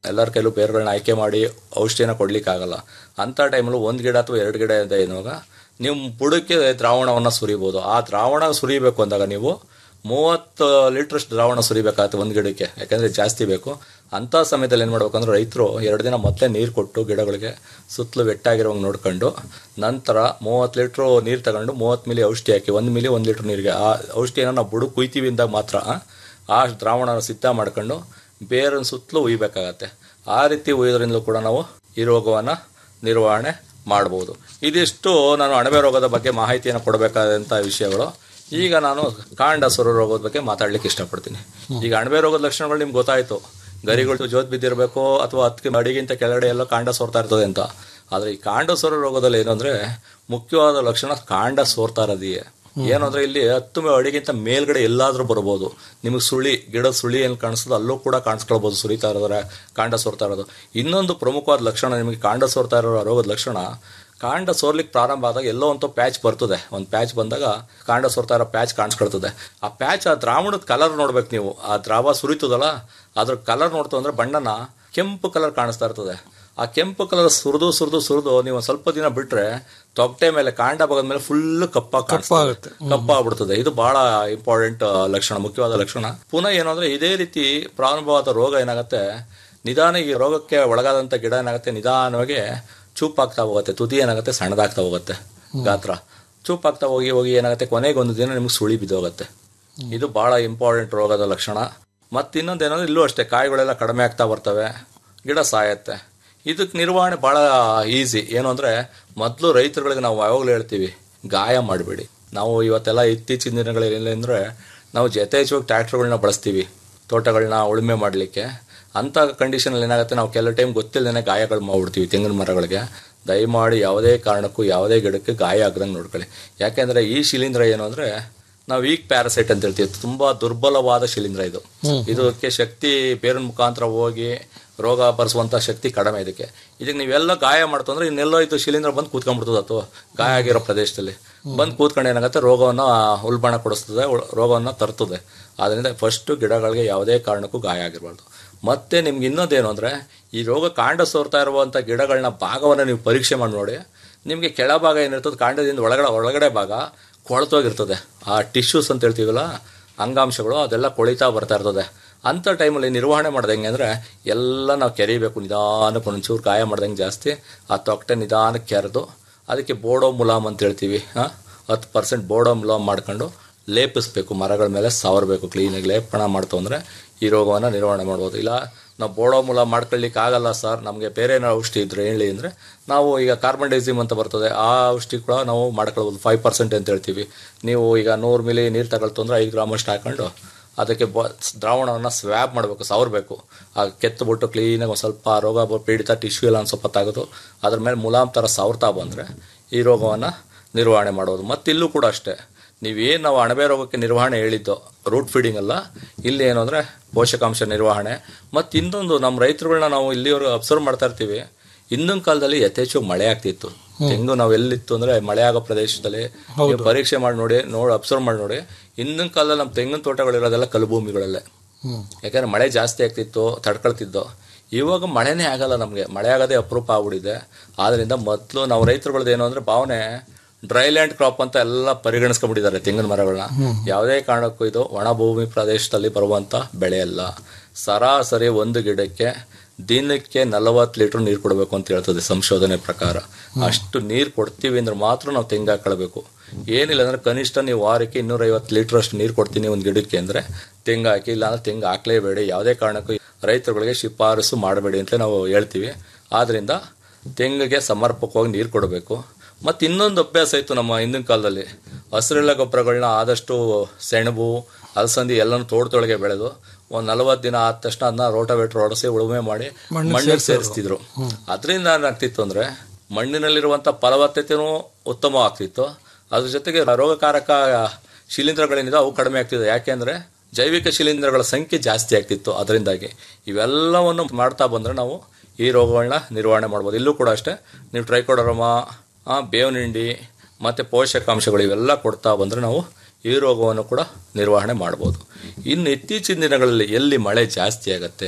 ಎಲ್ಲರ ಕೈಲೂ ಬೇರುಗಳನ್ನ ಆಯ್ಕೆ ಮಾಡಿ ಔಷಧಿನ ಕೊಡ್ಲಿಕ್ಕಾಗಲ್ಲ ಅಂಥ ಟೈಮಲ್ಲಿ ಒಂದು ಗಿಡ ಅಥವಾ ಎರಡು ಗಿಡ ಇದೆ ಎನ್ನುವಾಗ ನೀವು ಬುಡಕ್ಕೆ ದ್ರಾವಣವನ್ನು ಸುರಿಬೋದು ಆ ದ್ರಾವಣ ಸುರಿಬೇಕು ಅಂದಾಗ ನೀವು ಮೂವತ್ತು ಲೀಟ್ರಷ್ಟು ದ್ರಾವಣ ಸುರಿಬೇಕಾಗುತ್ತೆ ಒಂದು ಗಿಡಕ್ಕೆ ಯಾಕಂದರೆ ಜಾಸ್ತಿ ಬೇಕು ಅಂಥ ಸಮಯದಲ್ಲಿ ಏನು ಮಾಡ್ಬೇಕಂದ್ರೆ ರೈತರು ಎರಡು ದಿನ ಮೊದಲೇ ನೀರು ಕೊಟ್ಟು ಗಿಡಗಳಿಗೆ ಸುತ್ತಲೂ ವೆಟ್ಟಾಗಿರೋಂಗೆ ನೋಡ್ಕೊಂಡು ನಂತರ ಮೂವತ್ತು ಲೀಟ್ರು ನೀರು ತಗೊಂಡು ಮೂವತ್ತು ಮಿಲಿ ಔಷಧಿ ಹಾಕಿ ಒಂದು ಮಿಲಿ ಒಂದು ಲೀಟ್ರ್ ನೀರಿಗೆ ಆ ಔಷಧಿಯನ್ನು ನಾವು ಬುಡ ಕುಯ್ತೀವಿ ಅಂದಾಗ ಮಾತ್ರ ಆ ದ್ರಾವಣನ ಸಿದ್ಧ ಮಾಡ್ಕೊಂಡು ಬೇರನ್ನು ಸುತ್ತಲೂ ಉಯ್ಬೇಕಾಗತ್ತೆ ಆ ರೀತಿ ಉಯ್ಯೋದ್ರಿಂದಲೂ ಕೂಡ ನಾವು ಈ ರೋಗವನ್ನು ನಿರ್ವಹಣೆ ಮಾಡ್ಬೋದು ಇದಿಷ್ಟು ನಾನು ಅಣಬೆ ರೋಗದ ಬಗ್ಗೆ ಮಾಹಿತಿಯನ್ನು ಕೊಡಬೇಕಾದಂಥ ವಿಷಯಗಳು ಈಗ ನಾನು ಕಾಂಡ ಸೊರ ರೋಗದ ಬಗ್ಗೆ ಮಾತಾಡ್ಲಿಕ್ಕೆ ಇಷ್ಟಪಡ್ತೀನಿ ಈಗ ಅಣಬೆ ರೋಗದ ಲಕ್ಷಣಗಳು ನಿಮ್ಗೆ ಗೊತ್ತಾಯ್ತು ಗರಿಗಳು ಜೋತ್ ಬಿದ್ದಿರಬೇಕು ಅಥವಾ ಹತ್ತಿಗೆ ಅಡಿಗಿಂತ ಕೆಳಗಡೆ ಎಲ್ಲ ಕಾಂಡ ಸೋರ್ತಾ ಇರ್ತದೆ ಅಂತ ಆದರೆ ಈ ಕಾಂಡ ಸೊರ ರೋಗದಲ್ಲಿ ಏನಂದ್ರೆ ಮುಖ್ಯವಾದ ಲಕ್ಷಣ ಕಾಂಡ ಸೋರ್ತಾ ಇರೋದಿಯೇ ಏನು ಅಂದ್ರೆ ಇಲ್ಲಿ ಹತ್ತು ಅಡಿಗಿಂತ ಮೇಲ್ಗಡೆ ಎಲ್ಲಾದ್ರೂ ಬರ್ಬೋದು ನಿಮಗೆ ಸುಳಿ ಗಿಡದ ಸುಳಿ ಏನು ಕಾಣಿಸ್ತದೆ ಅಲ್ಲೂ ಕೂಡ ಕಾಣಿಸ್ಕೊಳ್ಬೋದು ಸುರಿತಾ ಇರೋದ್ರೆ ಕಾಂಡ ಸೋರ್ತಾ ಇರೋದು ಇನ್ನೊಂದು ಪ್ರಮುಖವಾದ ಲಕ್ಷಣ ನಿಮಗೆ ಕಾಂಡ ಸೋರ್ತಾ ಇರೋ ರೋಗದ ಲಕ್ಷಣ ಕಾಂಡ ಸೋರ್ಲಿಕ್ಕೆ ಪ್ರಾರಂಭ ಆದಾಗ ಎಲ್ಲೋ ಒಂದು ಪ್ಯಾಚ್ ಬರ್ತದೆ ಒಂದು ಪ್ಯಾಚ್ ಬಂದಾಗ ಕಾಂಡ ಸೋರ್ತಾ ಇರೋ ಪ್ಯಾಚ್ ಕಾಣಿಸ್ಕೊಳ್ತದೆ ಆ ಪ್ಯಾಚ್ ಆ ದ್ರಾವಣದ ಕಲರ್ ನೋಡ್ಬೇಕು ನೀವು ಆ ದ್ರಾವ ಸುರಿತದಲ್ಲ ಅದ್ರ ಕಲರ್ ನೋಡ್ತು ಅಂದ್ರೆ ಬಣ್ಣನ ಕೆಂಪು ಕಲರ್ ಕಾಣಿಸ್ತಾ ಇರ್ತದೆ ಆ ಕೆಂಪು ಕಲರ್ ಸುರಿದು ಸುರಿದು ಸುರಿದು ನೀವು ಒಂದ್ ಸ್ವಲ್ಪ ದಿನ ಬಿಟ್ರೆ ತೊಗಟೆ ಮೇಲೆ ಕಾಂಡ ಭಾಗದ ಮೇಲೆ ಫುಲ್ ಕಪ್ಪ ಕಪ್ಪಾಗುತ್ತೆ. ಕಪ್ಪಾಗ್ಬಿಡ್ತದೆ ಇದು ಬಹಳ ಇಂಪಾರ್ಟೆಂಟ್ ಲಕ್ಷಣ ಮುಖ್ಯವಾದ ಲಕ್ಷಣ ಪುನಃ ಏನು ಅಂದ್ರೆ ಇದೇ ರೀತಿ ಪ್ರಾರಂಭವಾದ ರೋಗ ಏನಾಗುತ್ತೆ ನಿಧಾನ ಈ ರೋಗಕ್ಕೆ ಒಳಗಾದಂತ ಗಿಡ ಏನಾಗುತ್ತೆ ನಿಧಾನವಾಗಿ ಚೂಪಾಗ್ತಾ ಹೋಗುತ್ತೆ ತುದಿ ಏನಾಗುತ್ತೆ ಸಣ್ಣದಾಗ್ತಾ ಹೋಗುತ್ತೆ ಗಾತ್ರ ಚೂಪಾಗ್ತಾ ಹೋಗಿ ಹೋಗಿ ಏನಾಗುತ್ತೆ ಕೊನೆಗೆ ಒಂದು ದಿನ ನಿಮ್ಗೆ ಸುಳಿ ಬಿದ್ದೋಗುತ್ತೆ ಇದು ಬಹಳ ಇಂಪಾರ್ಟೆಂಟ್ ರೋಗದ ಲಕ್ಷಣ ಮತ್ತೆ ಇನ್ನೊಂದು ಏನಂದ್ರೆ ಇಲ್ಲೂ ಅಷ್ಟೇ ಕಾಯಿಗಳೆಲ್ಲ ಕಡಿಮೆ ಆಗ್ತಾ ಬರ್ತವೆ ಗಿಡ ಸಾಯತ್ತೆ ಇದಕ್ಕೆ ನಿರ್ವಹಣೆ ಬಹಳ ಈಸಿ ಏನು ಅಂದ್ರೆ ಮೊದಲು ರೈತರುಗಳಿಗೆ ನಾವು ಯಾವಾಗಲೂ ಹೇಳ್ತೀವಿ ಗಾಯ ಮಾಡಬೇಡಿ ನಾವು ಇವತ್ತೆಲ್ಲ ಇತ್ತೀಚಿನ ದಿನಗಳಲ್ಲಿ ಅಂದರೆ ನಾವು ಯಥೇಚ್ಛವಾಗಿ ಟ್ರ್ಯಾಕ್ಟರ್ಗಳನ್ನ ಬಳಸ್ತೀವಿ ತೋಟಗಳನ್ನ ಉಳುಮೆ ಮಾಡಲಿಕ್ಕೆ ಅಂಥ ಕಂಡೀಷನಲ್ಲಿ ಏನಾಗುತ್ತೆ ನಾವು ಕೆಲವು ಟೈಮ್ ಗೊತ್ತಿಲ್ಲದೇ ಗಾಯಗಳು ಮಾಡ್ಬಿಡ್ತೀವಿ ತೆಂಗಿನ ಮರಗಳಿಗೆ ದಯಮಾಡಿ ಯಾವುದೇ ಕಾರಣಕ್ಕೂ ಯಾವುದೇ ಗಿಡಕ್ಕೆ ಗಾಯ ಆಗದಂಗೆ ನೋಡ್ಕೊಳ್ಳಿ ಯಾಕೆಂದರೆ ಈ ಶಿಲೀಂಧ್ರ ಏನು ಅಂದರೆ ನಾವು ವೀಕ್ ಪ್ಯಾರಸೈಟ್ ಅಂತ ಹೇಳ್ತೀವಿ ತುಂಬಾ ದುರ್ಬಲವಾದ ಶಿಲೀಂಧ್ರ ಇದು ಇದಕ್ಕೆ ಶಕ್ತಿ ಬೇರಿನ ಮುಖಾಂತರ ಹೋಗಿ ರೋಗ ಬರೆಸುವಂತ ಶಕ್ತಿ ಕಡಿಮೆ ಇದಕ್ಕೆ ಇದಕ್ಕೆ ನೀವೆಲ್ಲ ಗಾಯ ಮಾಡ್ತು ಅಂದ್ರೆ ಇನ್ನೆಲ್ಲೋ ಇದು ಶಿಲೀಂಧ್ರ ಬಂದು ಕೂತ್ಕೊಂಡ್ಬಿಡ್ತದೆ ಅಥವಾ ಗಾಯ ಆಗಿರೋ ಪ್ರದೇಶದಲ್ಲಿ ಬಂದು ಕೂತ್ಕೊಂಡು ಏನಾಗುತ್ತೆ ರೋಗವನ್ನು ಉಲ್ಬಣ ಕೊಡಿಸ್ತದೆ ಉಳ್- ರೋಗವನ್ನು ತರ್ತದೆ ಆದ್ರಿಂದ ಫಸ್ಟ್ ಗಿಡಗಳಿಗೆ ಯಾವುದೇ ಕಾರಣಕ್ಕೂ ಗಾಯ ಆಗಿರಬಾರ್ದು ಮತ್ತೆ ನಿಮ್ಗೆ ಇನ್ನೊಂದೇನು ಅಂದ್ರೆ ಈ ರೋಗ ಕಾಂಡ ಸೋರ್ತಾ ಇರುವಂತ ಗಿಡಗಳನ್ನ ಭಾಗವನ್ನು ನೀವು ಪರೀಕ್ಷೆ ಮಾಡಿ ನೋಡಿ ನಿಮಗೆ ಕೆಳಭಾಗ ಏನಿರ್ತದೆ ಕಾಂಡದಿಂದ ಒಳಗಡೆ ಒಳಗಡೆ ಭಾಗ ಕೊಳ್ತೋಗಿರ್ತದೆ ಆ ಟಿಶ್ಯೂಸ್ ಅಂತ ಹೇಳ್ತೀವಲ್ಲ ಅಂಗಾಂಶಗಳು ಅದೆಲ್ಲ ಕೊಳಿತಾ ಬರ್ತಾ ಇರ್ತದೆ ಅಂಥ ಟೈಮಲ್ಲಿ ನಿರ್ವಹಣೆ ಮಾಡೋದು ಹೆಂಗೆ ಅಂದರೆ ಎಲ್ಲ ನಾವು ಕೆರಿಬೇಕು ನಿಧಾನಕ್ಕೆ ಒಂಚೂರು ಗಾಯ ಮಾಡ್ದಂಗೆ ಜಾಸ್ತಿ ಆ ತೊಗಟೆ ನಿಧಾನಕ್ಕೆ ಕೆರೆದು ಅದಕ್ಕೆ ಬೋಡೋ ಮುಲಾಮ್ ಅಂತ ಹೇಳ್ತೀವಿ ಹಾಂ ಹತ್ತು ಪರ್ಸೆಂಟ್ ಬೋಡೋ ಮುಲಾಮ್ ಮಾಡ್ಕೊಂಡು ಲೇಪಿಸ್ಬೇಕು ಮರಗಳ ಮೇಲೆ ಸಾವರಬೇಕು ಕ್ಲೀನಾಗಿ ಲೇಪನ ಮಾಡ್ತು ಅಂದರೆ ಈ ರೋಗವನ್ನು ನಿರ್ವಹಣೆ ಮಾಡ್ಬೋದು ಇಲ್ಲ ನಾವು ಬೋಡೋ ಮೂಲ ಮಾಡ್ಕೊಳ್ಳಿಕ್ಕೆ ಆಗಲ್ಲ ಸರ್ ನಮಗೆ ಬೇರೆ ಏನಾದ್ರು ಔಷಧಿ ಇದ್ರೆ ಹೇಳಿ ಅಂದರೆ ನಾವು ಈಗ ಕಾರ್ಬನ್ ಡೈಸಿಮ್ ಅಂತ ಬರ್ತದೆ ಆ ಔಷಧಿ ಕೂಡ ನಾವು ಮಾಡ್ಕೊಳ್ಬೋದು ಫೈವ್ ಪರ್ಸೆಂಟ್ ಅಂತ ಹೇಳ್ತೀವಿ ನೀವು ಈಗ ನೂರು ಮಿಲಿ ನೀರು ತಗೊಳ್ತು ಅಂದರೆ ಐದು ಗ್ರಾಮ್ ಅಷ್ಟು ಹಾಕೊಂಡು ಅದಕ್ಕೆ ಬ ದ್ರಾವಣವನ್ನು ಸ್ವ್ಯಾಬ್ ಮಾಡಬೇಕು ಸವರಬೇಕು ಆ ಕೆತ್ತಬಿಟ್ಟು ಕ್ಲೀನಾಗಿ ಒಂದು ಸ್ವಲ್ಪ ಆ ರೋಗ ಬ- ಪೀಡಿತ ಟಿಶ್ಯೂ ಎಲ್ಲ ಒಂದು ಸ್ವಲ್ಪ ತೆಗೆದು ಅದ್ರ ಮೇಲೆ ಮುಲಾಮ್ ಥರ ಸವರ್ತಾ ಬಂದರೆ ಈ ರೋಗವನ್ನು ನಿರ್ವಹಣೆ ಮಾಡೋದು ಮತ್ತು ಇಲ್ಲೂ ಕೂಡ ಅಷ್ಟೇ ನೀವೇನು ನಾವು ಅಣಬೆ ರೋಗಕ್ಕೆ ನಿರ್ವಹಣೆ ಹೇಳಿದ್ದು ರೂಟ್ ಫೀಡಿಂಗ್ ಅಲ್ಲ ಇಲ್ಲಿ ಏನು ಅಂದರೆ ಪೋಷಕಾಂಶ ನಿರ್ವಹಣೆ ಮತ್ತು ಇನ್ನೊಂದು ನಮ್ಮ ರೈತರುಗಳನ್ನ ನಾವು ಇಲ್ಲಿವರೆಗೂ ಅಬ್ಸರ್ವ್ ಮಾಡ್ತಾ ಇರ್ತೀವಿ ಹಿಂದಿನ ಕಾಲದಲ್ಲಿ ಯಥೇಚ್ಛ ಮಳೆ ಆಗ್ತಿತ್ತು ತೆಂಗು ನಾವು ಎಲ್ಲಿತ್ತು ಅಂದ್ರೆ ಮಳೆ ಆಗೋ ಪ್ರದೇಶದಲ್ಲಿ ನೀವು ಪರೀಕ್ಷೆ ಮಾಡಿ ನೋಡಿ ನೋಡಿ ಅಬ್ಸರ್ವ್ ಮಾಡಿ ನೋಡಿ ಹಿಂದಿನ ಕಾಲದಲ್ಲಿ ನಮ್ಮ ತೆಂಗಿನ ತೋಟಗಳಿರೋದೆಲ್ಲ ಕಲ್ಭೂಮಿಗಳಲ್ಲೇ ಯಾಕಂದ್ರೆ ಮಳೆ ಜಾಸ್ತಿ ಆಗ್ತಿತ್ತು ತಡ್ಕೊಳ್ತಿದ್ದೋ ಇವಾಗ ಮಳೆನೇ ಆಗಲ್ಲ ನಮಗೆ ಮಳೆ ಆಗೋದೇ ಅಪರೂಪ ಆಗ್ಬಿಟ್ಟಿದೆ ಆದ್ರಿಂದ ಮೊದಲು ನಾವು ರೈತರುಗಳದ್ದು ಏನು ಅಂದ್ರೆ ಭಾವನೆ ಡ್ರೈ ಲ್ಯಾಂಡ್ ಕ್ರಾಪ್ ಅಂತ ಎಲ್ಲ ಪರಿಗಣಿಸ್ಕೊಂಡ್ಬಿಟ್ಟಿದ್ದಾರೆ ತೆಂಗಿನ ಮರಗಳನ್ನ ಯಾವುದೇ ಕಾರಣಕ್ಕೂ ಇದು ಒಣ ಭೂಮಿ ಪ್ರದೇಶದಲ್ಲಿ ಬರುವಂತ ಬೆಳೆ ಅಲ್ಲ ಸರಾಸರಿ ಒಂದು ಗಿಡಕ್ಕೆ ದಿನಕ್ಕೆ ನಲವತ್ತು ಲೀಟರ್ ನೀರು ಕೊಡಬೇಕು ಅಂತ ಹೇಳ್ತದೆ ಸಂಶೋಧನೆ ಪ್ರಕಾರ ಅಷ್ಟು ನೀರು ಕೊಡ್ತೀವಿ ಅಂದ್ರೆ ಮಾತ್ರ ನಾವು ತೆಂಗು ಹಾಕೊಳ್ಬೇಕು ಏನಿಲ್ಲ ಅಂದ್ರೆ ಕನಿಷ್ಠ ನೀವು ವಾರಕ್ಕೆ ಇನ್ನೂರೈವತ್ತು ಲೀಟರ್ ಅಷ್ಟು ನೀರು ಕೊಡ್ತೀನಿ ಒಂದು ಗಿಡಕ್ಕೆ ಅಂದ್ರೆ ತೆಂಗು ಹಾಕಿ ಇಲ್ಲ ಅಂದ್ರೆ ತೆಂಗು ಹಾಕ್ಲೇಬೇಡಿ ಯಾವುದೇ ಕಾರಣಕ್ಕೂ ರೈತರುಗಳಿಗೆ ಶಿಫಾರಸು ಮಾಡಬೇಡಿ ಅಂತ ನಾವು ಹೇಳ್ತೀವಿ ಆದ್ರಿಂದ ತೆಂಗಿಗೆ ಸಮರ್ಪಕವಾಗಿ ನೀರು ಕೊಡಬೇಕು ಮತ್ತು ಇನ್ನೊಂದು ಅಭ್ಯಾಸ ಇತ್ತು ನಮ್ಮ ಹಿಂದಿನ ಕಾಲದಲ್ಲಿ ಹಸಿರೆಲ್ಲ ಗೊಬ್ಬರಗಳನ್ನ ಆದಷ್ಟು ಸೆಣಬು ಅಲಸಂದಿ ಎಲ್ಲನೂ ತೋಟದೊಳಗೆ ಬೆಳೆದು ಒಂದು ನಲವತ್ತು ದಿನ ಆದ ತಕ್ಷಣ ಅದನ್ನ ರೋಟೋವೇಟರ್ ಹೊಡೆಸಿ ಉಳುಮೆ ಮಾಡಿ ಮಣ್ಣಿಗೆ ಸೇರಿಸ್ತಿದ್ರು ಅದರಿಂದ ಏನಾಗ್ತಿತ್ತು ಅಂದ್ರೆ ಮಣ್ಣಿನಲ್ಲಿರುವಂಥ ಫಲವತ್ತತೆನೂ ಉತ್ತಮ ಆಗ್ತಿತ್ತು ಅದ್ರ ಜೊತೆಗೆ ರೋಗಕಾರಕ ಶಿಲೀಂಧ್ರಗಳೇನಿದೆ ಅವು ಕಡಿಮೆ ಆಗ್ತಿದೆ ಯಾಕೆಂದ್ರೆ ಜೈವಿಕ ಶಿಲೀಂಧ್ರಗಳ ಸಂಖ್ಯೆ ಜಾಸ್ತಿ ಆಗ್ತಿತ್ತು ಅದರಿಂದಾಗಿ ಇವೆಲ್ಲವನ್ನು ಮಾಡ್ತಾ ಬಂದ್ರೆ ನಾವು ಈ ರೋಗಗಳನ್ನ ನಿರ್ವಹಣೆ ಮಾಡ್ಬೋದು ಇಲ್ಲೂ ಕೂಡ ಅಷ್ಟೇ ನೀವು ಟ್ರೈಕೋಡರಮ ಆ, ಬೇವಿನ ಹಿಂಡಿ ಮತ್ತು ಪೋಷಕಾಂಶಗಳು ಇವೆಲ್ಲ ಕೊಡ್ತಾ ಬಂದರೆ ನಾವು ಈ ರೋಗವನ್ನು ಕೂಡ ನಿರ್ವಹಣೆ ಮಾಡ್ಬೋದು ಇನ್ನು ಇತ್ತೀಚಿನ ದಿನಗಳಲ್ಲಿ ಎಲ್ಲಿ ಮಳೆ ಜಾಸ್ತಿ ಆಗುತ್ತೆ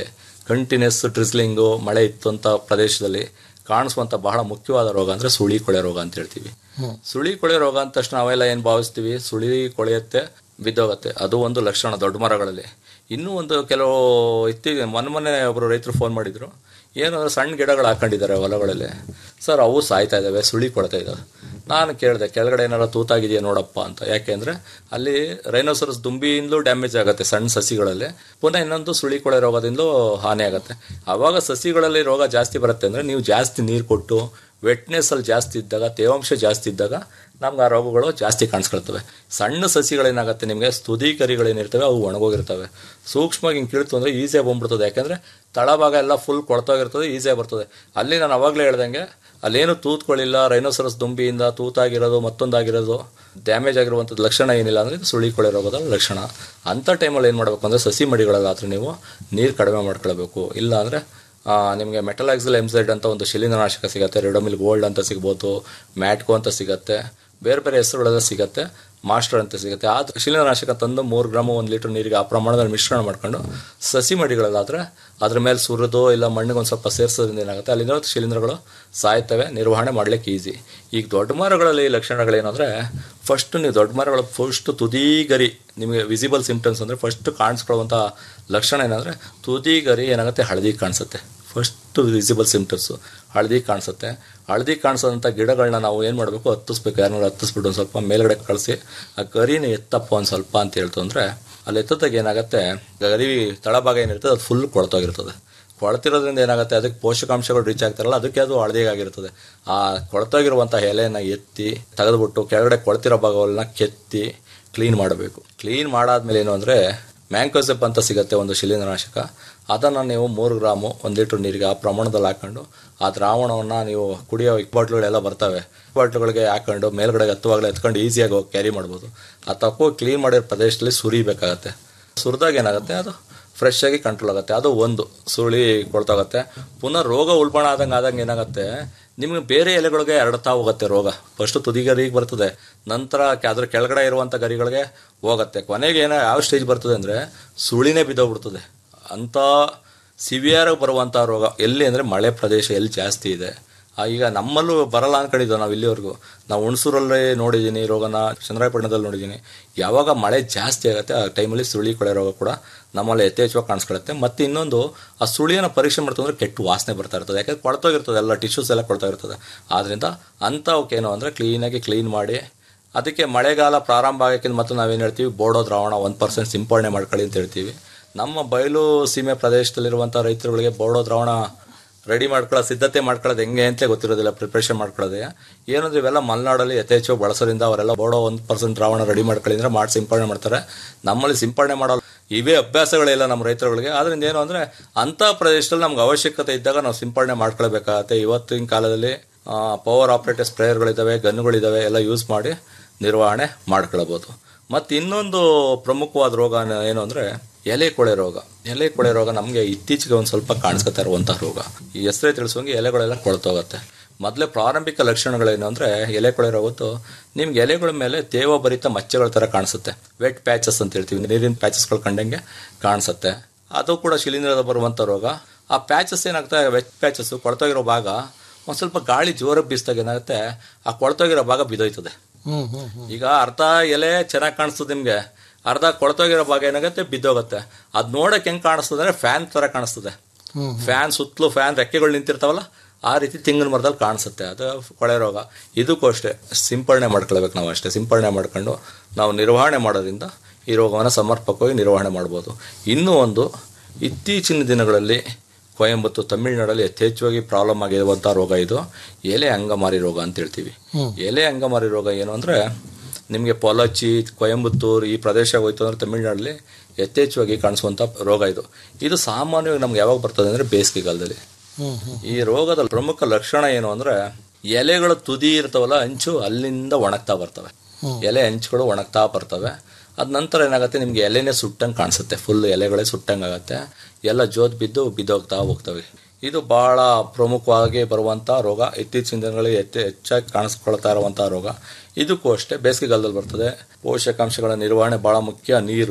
ಕಂಟಿನ್ಯೂಸ್ ಟ್ರಿಸ್ಲಿಂಗು ಮಳೆ ಇತ್ತು ಅಂತ ಪ್ರದೇಶದಲ್ಲಿ ಕಾಣಿಸುವಂಥ ಬಹಳ ಮುಖ್ಯವಾದ ರೋಗ ಅಂದರೆ ಸುಳಿ ಕೊಳೆ ರೋಗ ಅಂತ ಹೇಳ್ತೀವಿ ಸುಳಿ ಕೊಳೆ ರೋಗ ಅಂದ ತಕ್ಷಣ ನಾವೆಲ್ಲ ಏನು ಭಾವಿಸ್ತೀವಿ ಸುಳಿ ಕೊಳೆಯುತ್ತೆ ಬಿದ್ದೋಗತ್ತೆ ಅದು ಒಂದು ಲಕ್ಷಣ ದೊಡ್ಡ ಮರಗಳಲ್ಲಿ ಇನ್ನೂ ಒಂದು ಕೆಲವು ಇತ್ತೀಚೆಗೆ ಮೊನ್ನೆ ಮೊನ್ನೆ ಒಬ್ಬರು ರೈತರು ಫೋನ್ ಮಾಡಿದ್ರು ಏನಂದ್ರೆ ಸಣ್ಣ ಗಿಡಗಳು ಹಾಕೊಂಡಿದ್ದಾರೆ ಹೊಲಗಳಲ್ಲಿ ಸರ್ ಅವು ಸಾಯ್ತಾ ಇದ್ದಾವೆ ಸುಳಿ ಕೊಡ್ತಾ ಇದ್ದಾವೆ ನಾನು ಕೇಳಿದೆ ಕೆಳಗಡೆ ಏನಾರ ತೂತಾಗಿದೆಯಾ ನೋಡಪ್ಪ ಅಂತ ಯಾಕೆಂದ್ರೆ ಅಲ್ಲಿ ರೈನೋಸರಸ್ ದುಂಬಿಯಿಂದಲೂ ಡ್ಯಾಮೇಜ್ ಆಗುತ್ತೆ ಸಣ್ಣ ಸಸಿಗಳಲ್ಲಿ ಪುನಃ ಇನ್ನೊಂದು ಸುಳಿ ಕೊಳೆ ರೋಗದಿಂದಲೂ ಹಾನಿ ಆಗುತ್ತೆ ಆವಾಗ ಸಸಿಗಳಲ್ಲಿ ರೋಗ ಜಾಸ್ತಿ ಬರುತ್ತೆ ಅಂದರೆ ನೀವು ಜಾಸ್ತಿ ನೀರು ಕೊಟ್ಟು ವೆಟ್ನೆಸ್ ಅಲ್ಲಿ ಜಾಸ್ತಿ ಇದ್ದಾಗ ತೇವಾಂಶ ಜಾಸ್ತಿ ಇದ್ದಾಗ ನಮ್ಗೆ ಆ ರೋಗಗಳು ಜಾಸ್ತಿ ಕಾಣಿಸ್ಕೊಳ್ತವೆ ಸಣ್ಣ ಸಸಿಗಳೇನಾಗುತ್ತೆ ನಿಮಗೆ ಸ್ತುದಿ ಕರಿಗಳೇನಿರ್ತವೆ ಅವು ಒಣಗೋಗಿರ್ತವೆ ಸೂಕ್ಷ್ಮವಾಗಿ ಹಿಂಗೆ ಕೀಳ್ತು ಅಂದರೆ ಈಸಿಯಾಗಿ ಬಂದ್ಬಿಡ್ತದೆ ಯಾಕೆಂದರೆ ತಳಭಾಗ ಎಲ್ಲ ಫುಲ್ ಕೊಳ್ತೋಗಿರ್ತದೆ ಈಸಿಯಾಗಿ ಬರ್ತದೆ ಅಲ್ಲಿ ನಾನು ಅವಾಗಲೇ ಹೇಳ್ದಂಗೆ ಅಲ್ಲೇನು ತೂತ್ಕೊಳ್ಳಿಲ್ಲ ರೈನೋಸರಸ್ ದುಂಬಿಯಿಂದ ತೂತಾಗಿರೋದು ಮತ್ತೊಂದಾಗಿರೋದು ಡ್ಯಾಮೇಜ್ ಆಗಿರುವಂಥದ್ದು ಲಕ್ಷಣ ಏನಿಲ್ಲ ಅಂದರೆ ಇದು ಸುಳಿ ಕೊಳೆ ರೋಗದ ಲಕ್ಷಣ ಅಂಥ ಟೈಮಲ್ಲಿ ಏನು ಮಾಡಬೇಕು ಅಂದರೆ ಸಸಿ ಮಡಿಗಳಲ್ಲಾದ್ರೆ ನೀವು ನೀರು ಕಡಿಮೆ ಮಾಡ್ಕೊಳ್ಬೇಕು ಇಲ್ಲ ಅಂದರೆ ನಿಮಗೆ ಮೆಟಲಾಕ್ಸಿಲ್ ಎಂಸೈಡ್ ಅಂತ ಒಂದು ಶಿಲೀಂಧ್ರನಾಶಕ ಸಿಗುತ್ತೆ ರೆಡಮಿಲ್ ಗೋಲ್ಡ್ ಅಂತ ಸಿಗ್ಬೋದು ಮ್ಯಾಟ್ಕೋ ಅಂತ ಸಿಗುತ್ತೆ ಬೇರೆ ಬೇರೆ ಹೆಸರುಗಳೆಲ್ಲ ಸಿಗುತ್ತೆ ಮಾಸ್ಟರ್ ಅಂತ ಸಿಗುತ್ತೆ ಆ ಶಿಲೀಂಧ್ರನಾಶಕ ತಂದು ಮೂರು ಗ್ರಾಮ್ ಒಂದು ಲೀಟರ್ ನೀರಿಗೆ ಆ ಪ್ರಮಾಣದಲ್ಲಿ ಮಿಶ್ರಣ ಮಾಡ್ಕೊಂಡು ಸಸಿ ಮಡಿಗಳಲ್ಲಾದರೆ ಅದ್ರ ಮೇಲೆ ಸುರಿದು ಇಲ್ಲ ಮಣ್ಣಿಗೆ ಒಂದು ಸ್ವಲ್ಪ ಸೇರಿಸೋದ್ರಿಂದ ಏನಾಗುತ್ತೆ ಅಲ್ಲಿಂದ ಶಿಲೀಂಧ್ರಗಳು ಸಾಯ್ತವೆ ನಿರ್ವಹಣೆ ಮಾಡ್ಲಿಕ್ಕೆ ಈಸಿ ಈಗ ದೊಡ್ಡ ಮರಗಳಲ್ಲಿ ಲಕ್ಷಣಗಳೇನಂದರೆ ಫಸ್ಟ್ ನೀವು ದೊಡ್ಡ ಮರಗಳು ಫಸ್ಟ್ ತುದಿಗರಿ ನಿಮಗೆ ವಿಸಿಬಲ್ ಸಿಂಪ್ಟಮ್ಸ್ ಅಂದರೆ ಫಸ್ಟ್ ಕಾಣಿಸ್ಕೊಳ್ಳುವಂಥ ಲಕ್ಷಣ ಏನಂದರೆ ತುದಿಗರಿ ಏನಾಗುತ್ತೆ ಹಳದಿ ಕಾಣಿಸುತ್ತೆ ಫಸ್ಟ್ ವಿಸಿಬಲ್ ಸಿಂಪ್ಟಮ್ಸು ಹಳದಿ ಕಾಣಿಸುತ್ತೆ ಹಳದಿ ಕಾಣಿಸೋದಂಥ ಗಿಡಗಳನ್ನ ನಾವು ಏನು ಮಾಡಬೇಕು ಹತ್ತಿಸ್ಬೇಕು ಯಾರನ್ನಾರು ಹತ್ತಿಸ್ಬಿಟ್ಟು ಒಂದು ಸ್ವಲ್ಪ ಮೇಲ್ಗಡೆ ಕಳಿಸಿ ಆ ಗರಿನ ಎತ್ತಪ್ಪ ಒಂದು ಸ್ವಲ್ಪ ಅಂತ ಹೇಳ್ತು ಅಂದರೆ ಅಲ್ಲಿ ಎತ್ತದಾಗ ಏನಾಗುತ್ತೆ ಗರಿ ತಳಭಾಗ ಏನಿರ್ತದೆ ಅದು ಫುಲ್ ಕೊಳ್ತೋಗಿರ್ತದೆ ಕೊಳ್ತಿರೋದ್ರಿಂದ ಏನಾಗುತ್ತೆ ಅದಕ್ಕೆ ಪೋಷಕಾಂಶಗಳು ರೀಚ್ ಆಗ್ತಾರಲ್ಲ ಅದಕ್ಕೆ ಅದು ಹಳದಿಗಾಗಿರ್ತದೆ ಆ ಕೊಳ್ತೋಗಿರುವಂಥ ಎಲೆನ ಎತ್ತಿ ತೆಗೆದುಬಿಟ್ಟು ಕೆಳಗಡೆ ಕೊಳ್ತಿರೋ ಭಾಗವನ್ನ ಕೆತ್ತಿ ಕ್ಲೀನ್ ಮಾಡಬೇಕು ಕ್ಲೀನ್ ಮಾಡಾದ್ಮೇಲೆ ಏನು ಅಂದರೆ ಮ್ಯಾಂಕೋಸೆಪ್ ಅಂತ ಸಿಗುತ್ತೆ ಒಂದು ಶಿಲೀಂಧ್ರನಾಶಕ ಅದನ್ನು ನೀವು ಮೂರು ಗ್ರಾಮು ಒಂದು ಲೀಟ್ರ್ ನೀರಿಗೆ ಆ ಪ್ರಮಾಣದಲ್ಲಿ ಹಾಕೊಂಡು ಆ ದ್ರಾವಣವನ್ನು ನೀವು ಕುಡಿಯೋ ಬಾಟ್ಲುಗಳೆಲ್ಲ ಬರ್ತವೆ ಬಾಟ್ಲುಗಳಿಗೆ ಹಾಕೊಂಡು ಮೇಲ್ಗಡೆ ಹತ್ತುವಾಗಲೇ ಎತ್ಕೊಂಡು ಈಸಿಯಾಗಿ ಹೋಗಿ ಕ್ಯಾರಿ ಮಾಡ್ಬೋದು ಆ ತಪ್ಪು ಕ್ಲೀನ್ ಮಾಡಿರೋ ಪ್ರದೇಶದಲ್ಲಿ ಸುರಿಬೇಕಾಗತ್ತೆ ಸುರಿದಾಗ ಏನಾಗುತ್ತೆ ಅದು ಫ್ರೆಶ್ ಆಗಿ ಕಂಟ್ರೋಲ್ ಆಗುತ್ತೆ ಅದು ಒಂದು ಸುಳಿ ಕೊಳ್ತಾಗತ್ತೆ ಪುನಃ ರೋಗ ಉಲ್ಬಣ ಆದಂಗೆ ಆದಂಗೆ ಏನಾಗುತ್ತೆ ನಿಮಗೆ ಬೇರೆ ಎಲೆಗಳಿಗೆ ಹರಡ್ತಾ ಹೋಗುತ್ತೆ ರೋಗ ಫಸ್ಟ್ ತುದಿಗರಿಗೆ ಬರ್ತದೆ ನಂತರ ಕೆ- ಅದ್ರ ಕೆಳಗಡೆ ಇರುವಂಥ ಗರಿಗಳಿಗೆ ಹೋಗುತ್ತೆ ಕೊನೆಗೆ ಏನೋ ಯಾವ ಸ್ಟೇಜ್ ಬರ್ತದೆ ಅಂದರೆ ಸುಳಿನೇ ಬಿದ್ದೋಗ್ಬಿಡ್ತದೆ ಅಂಥ ಸಿವಿಯರ್ ಬರುವಂಥ ರೋಗ ಎಲ್ಲಿ ಅಂದರೆ ಮಳೆ ಪ್ರದೇಶ ಎಲ್ಲಿ ಜಾಸ್ತಿ ಇದೆ ಆ, ಈಗ ನಮ್ಮಲ್ಲೂ ಬರಲ್ಲ ಅನ್ಕೊಂಡಿದ್ದೋ ನಾವು ಇಲ್ಲಿವರೆಗೂ ನಾವು ಹುಣಸೂರಲ್ಲೇ ನೋಡಿದ್ದೀನಿ ರೋಗನ ಚಂದ್ರಾಯಪಟ್ಟಣದಲ್ಲಿ ನೋಡಿದ್ದೀನಿ ಯಾವಾಗ ಮಳೆ ಜಾಸ್ತಿ ಆಗುತ್ತೆ ಆ ಟೈಮಲ್ಲಿ ಸುಳಿ ಕೊಳೆ ರೋಗ ಕೂಡ ನಮ್ಮಲ್ಲಿ ಯಥೇಚ್ಛವಾಗಿ ಕಾಣಿಸ್ಕೊಳ್ಳುತ್ತೆ ಮತ್ತು ಇನ್ನೊಂದು ಆ ಸುಳಿಯನ್ನು ಪರೀಕ್ಷೆ ಮಾಡ್ತಂದ್ರೆ ಕೆಟ್ಟು ವಾಸನೆ ಬರ್ತಾ ಇರ್ತದೆ ಯಾಕಂದ್ರೆ ಕೊಳ್ತೋಗಿರ್ತದೆ ಎಲ್ಲ ಟಿಶ್ಯೂಸ್ ಎಲ್ಲ ಕೊಳ್ತಾ ಇರ್ತದೆ ಆದ್ದರಿಂದ ಅಂಥವಕ್ಕೇನು ಅಂದರೆ ಕ್ಲೀನಾಗಿ ಕ್ಲೀನ್ ಮಾಡಿ ಅದಕ್ಕೆ ಮಳೆಗಾಲ ಪ್ರಾರಂಭ ಆಗೋಕ್ಕಿಂತ ಮತ್ತು ನಾವೇನು ಹೇಳ್ತೀವಿ ಬೋಡೋ ದ್ರಾವಣ ಒಂದು ಪರ್ಸೆಂಟ್ ಸಿಂಪಡಣೆ ಮಾಡ್ಕೊಳ್ಳಿ ಅಂತ ಹೇಳ್ತೀವಿ ನಮ್ಮ ಬಯಲು ಸೀಮೆ ಪ್ರದೇಶದಲ್ಲಿರುವಂಥ ರೈತರುಗಳಿಗೆ ಬೋಡೋ ದ್ರಾವಣ ರೆಡಿ ಮಾಡ್ಕೊಳ್ಳೋ ಸಿದ್ಧತೆ ಮಾಡ್ಕೊಳ್ಳೋದು ಹೆಂಗೆ ಅಂತ ಗೊತ್ತಿರೋದಿಲ್ಲ ಪ್ರಿಪ್ರೇಷನ್ ಮಾಡ್ಕೊಳ್ಳೋದೇ ಏನಂದ್ರೆ ಇವೆಲ್ಲ ಮಲೆನಾಡಲ್ಲಿ ಯಥೇಚ್ಛ ಬಳಸೋದ್ರಿಂದ ಅವರೆಲ್ಲ ಬೋಡೋ ಒಂದು ಪರ್ಸೆಂಟ್ ದ್ರಾವಣ ರೆಡಿ ಮಾಡ್ಕೊಳ್ಳಿ ಅಂದ್ರೆ ಮಾಡಿ ಸಿಂಪಡಣೆ ಮಾಡ್ತಾರೆ ನಮ್ಮಲ್ಲಿ ಸಿಂಪಡಣೆ ಮಾಡೋ ಇವೇ ಅಭ್ಯಾಸಗಳಿಲ್ಲ ನಮ್ಮ ರೈತರುಗಳಿಗೆ ಆದ್ರಿಂದ ಏನು ಅಂದರೆ ಅಂಥ ಪ್ರದೇಶದಲ್ಲಿ ನಮ್ಗೆ ಅವಶ್ಯಕತೆ ಇದ್ದಾಗ ನಾವು ಸಿಂಪಡಣೆ ಮಾಡ್ಕೊಳ್ಬೇಕಾಗತ್ತೆ ಇವತ್ತಿನ ಕಾಲದಲ್ಲಿ ಪವರ್ ಆಪ್ರೇಟರ್ ಸ್ಪ್ರೇಯರ್ಗಳಿದ್ದಾವೆ ಗನ್ನುಗಳಿದ್ದಾವೆ ಎಲ್ಲ ಯೂಸ್ ಮಾಡಿ ನಿರ್ವಹಣೆ ಮಾಡ್ಕೊಳ್ಬೋದು ಮತ್ತು ಇನ್ನೊಂದು ಪ್ರಮುಖವಾದ ರೋಗ ಏನು ಅಂದರೆ ಎಲೆ ಕೊಳೆ ರೋಗ ಎಲೆ ಕೊಳೆ ರೋಗ ನಮಗೆ ಇತ್ತೀಚೆಗೆ ಒಂದು ಸ್ವಲ್ಪ ಕಾಣಿಸ್ಕೊತಾ ಇರುವಂಥ ರೋಗ ಈ ಹೆಸರೇ ತಿಳಿಸುವಂಗೆ ಎಲೆಗಳೆಲ್ಲ ಕೊಳ್ತೋಗುತ್ತೆ ಮೊದಲೇ ಪ್ರಾರಂಭಿಕ ಲಕ್ಷಣಗಳೇನು ಅಂದರೆ ಎಲೆ ಕೊಳೆ ರೋಗದ್ದು ನಿಮ್ಗೆ ಎಲೆಗಳ ಮೇಲೆ ತೇವಭರಿತ ಮಚ್ಚೆಗಳ ಥರ ಕಾಣಿಸುತ್ತೆ ವೆಟ್ ಪ್ಯಾಚಸ್ ಅಂತ ಹೇಳ್ತೀವಿ ನೀರಿನ ಪ್ಯಾಚಸ್ಗಳು ಕಂಡಂಗೆ ಕಾಣಿಸುತ್ತೆ ಅದು ಕೂಡ ಶಿಲೀಂಧ್ರದ ಬರುವಂಥ ರೋಗ ಆ ಪ್ಯಾಚಸ್ ಏನಾಗ್ತದೆ ವೆಟ್ ಪ್ಯಾಚಸ್ ಕೊಳ್ತೋಗಿರೋ ಭಾಗ ಒಂದು ಸ್ವಲ್ಪ ಗಾಳಿ ಜೋರಾಗಿ ಬೀಸಿದಾಗ ಏನಾಗುತ್ತೆ ಆ ಕೊಳ್ತೋಗಿರೋ ಭಾಗ ಬಿದ್ದೋಯ್ತದೆ ಹ್ಮ್ ಹ್ಮ್ ಹ್ಮ್ ಈಗ ಅರ್ಧ ಎಲೆ ಚೆನ್ನಾಗಿ ಕಾಣಿಸ್ತದೆ ನಿಮಗೆ ಅರ್ಧ ಕೊಳ್ತೋಗಿರೋ ಭಾಗ ಏನಾಗುತ್ತೆ ಬಿದ್ದೋಗುತ್ತೆ ಅದು ನೋಡಕ್ಕೆ ಹೆಂಗೆ ಕಾಣಿಸ್ತದೆ ಅಂದರೆ ಫ್ಯಾನ್ ಥರ ಕಾಣಿಸ್ತದೆ ಹ್ಮ್ ಫ್ಯಾನ್ ಸುತ್ತಲೂ ಫ್ಯಾನ್ ರೆಕ್ಕೆಗಳು ನಿಂತಿರ್ತಾವಲ್ಲ ಆ ರೀತಿ ತೆಂಗಿನ ಮರದಲ್ಲಿ ಕಾಣಿಸುತ್ತೆ ಅದು ಕೊಳೆ ರೋಗ ಇದಕ್ಕೂ ಅಷ್ಟೇ ಸಿಂಪಡಣೆ ಮಾಡ್ಕೊಳ್ಬೇಕು ನಾವು ಅಷ್ಟೇ ಸಿಂಪಡಣೆ ಮಾಡ್ಕೊಂಡು ನಾವು ನಿರ್ವಹಣೆ ಮಾಡೋದ್ರಿಂದ ಈ ರೋಗವನ್ನು ಸಮರ್ಪಕವಾಗಿ ನಿರ್ವಹಣೆ ಮಾಡ್ಬೋದು ಇನ್ನೂ ಒಂದು ಇತ್ತೀಚಿನ ದಿನಗಳಲ್ಲಿ ಕೊಯಂಬತ್ತೂರು ತಮಿಳುನಾಡಲ್ಲಿ ಯಥೇಚ್ಛವಾಗಿ ಪ್ರಾಬ್ಲಮ್ ಆಗಿರುವಂಥ ರೋಗ ಇದು ಎಲೆ ಅಂಗಮಾರಿ ರೋಗ ಅಂತ ಹೇಳ್ತೀವಿ ಹ್ಮ್. ಎಲೆ ಅಂಗಮಾರಿ ರೋಗ ಏನು ಅಂದರೆ ನಿಮಗೆ ಪೊಲಚಿ ಕೊಯಂಬತ್ತೂರು ಈ ಪ್ರದೇಶ ಹೋಯ್ತು ಅಂದರೆ ತಮಿಳುನಾಡಲ್ಲಿ ಯಥೇಚ್ಛವಾಗಿ ಕಾಣಿಸುವಂಥ ರೋಗ ಇದು ಇದು ಸಾಮಾನ್ಯವಾಗಿ ನಮ್ಗೆ ಯಾವಾಗ ಬರ್ತದೆ ಅಂದರೆ ಬೇಸಿಗೆಗಾಲದಲ್ಲಿ ಹ್ಮ್ ಹ್ಮ್ ಈ ರೋಗದ ಪ್ರಮುಖ ಲಕ್ಷಣ ಏನು ಅಂದರೆ ಎಲೆಗಳ ತುದಿ ಇರ್ತಾವಲ್ಲ ಅಂಚು ಅಲ್ಲಿಂದ ಒಣಗ್ತಾ ಬರ್ತವೆ ಹ್ಮ್. ಎಲೆ ಅಂಚುಗಳು ಒಣಗ್ತಾ ಬರ್ತವೆ ಅದ ನಂತರ ಏನಾಗುತ್ತೆ ನಿಮ್ಗೆ ಎಲೆನೇ ಸುಟ್ಟಂಗೆ ಕಾಣಿಸುತ್ತೆ ಫುಲ್ ಎಲೆಗಳೇ ಸುಟ್ಟಂಗೆ ಆಗುತ್ತೆ ಎಲ್ಲ ಜೋತ್ ಬಿದ್ದು ಬಿದ್ದೋಗ್ತಾ ಹೋಗ್ತವೆ ಇದು ಬಹಳ ಪ್ರಮುಖವಾಗಿ ಬರುವಂಥ ರೋಗ ಇತ್ತೀಚಿನ ದಿನಗಳಲ್ಲಿ ಹೆಚ್ಚು ಹೆಚ್ಚಾಗಿ ಕಾಣಿಸ್ಕೊಳ್ತಾ ಇರುವಂಥ ರೋಗ ಇದಕ್ಕೂ ಅಷ್ಟೇ ಬೇಸಿಗೆಗಾಲದಲ್ಲಿ ಬರ್ತದೆ ಪೋಷಕಾಂಶಗಳ ನಿರ್ವಹಣೆ ಬಹಳ ಮುಖ್ಯ ನೀರು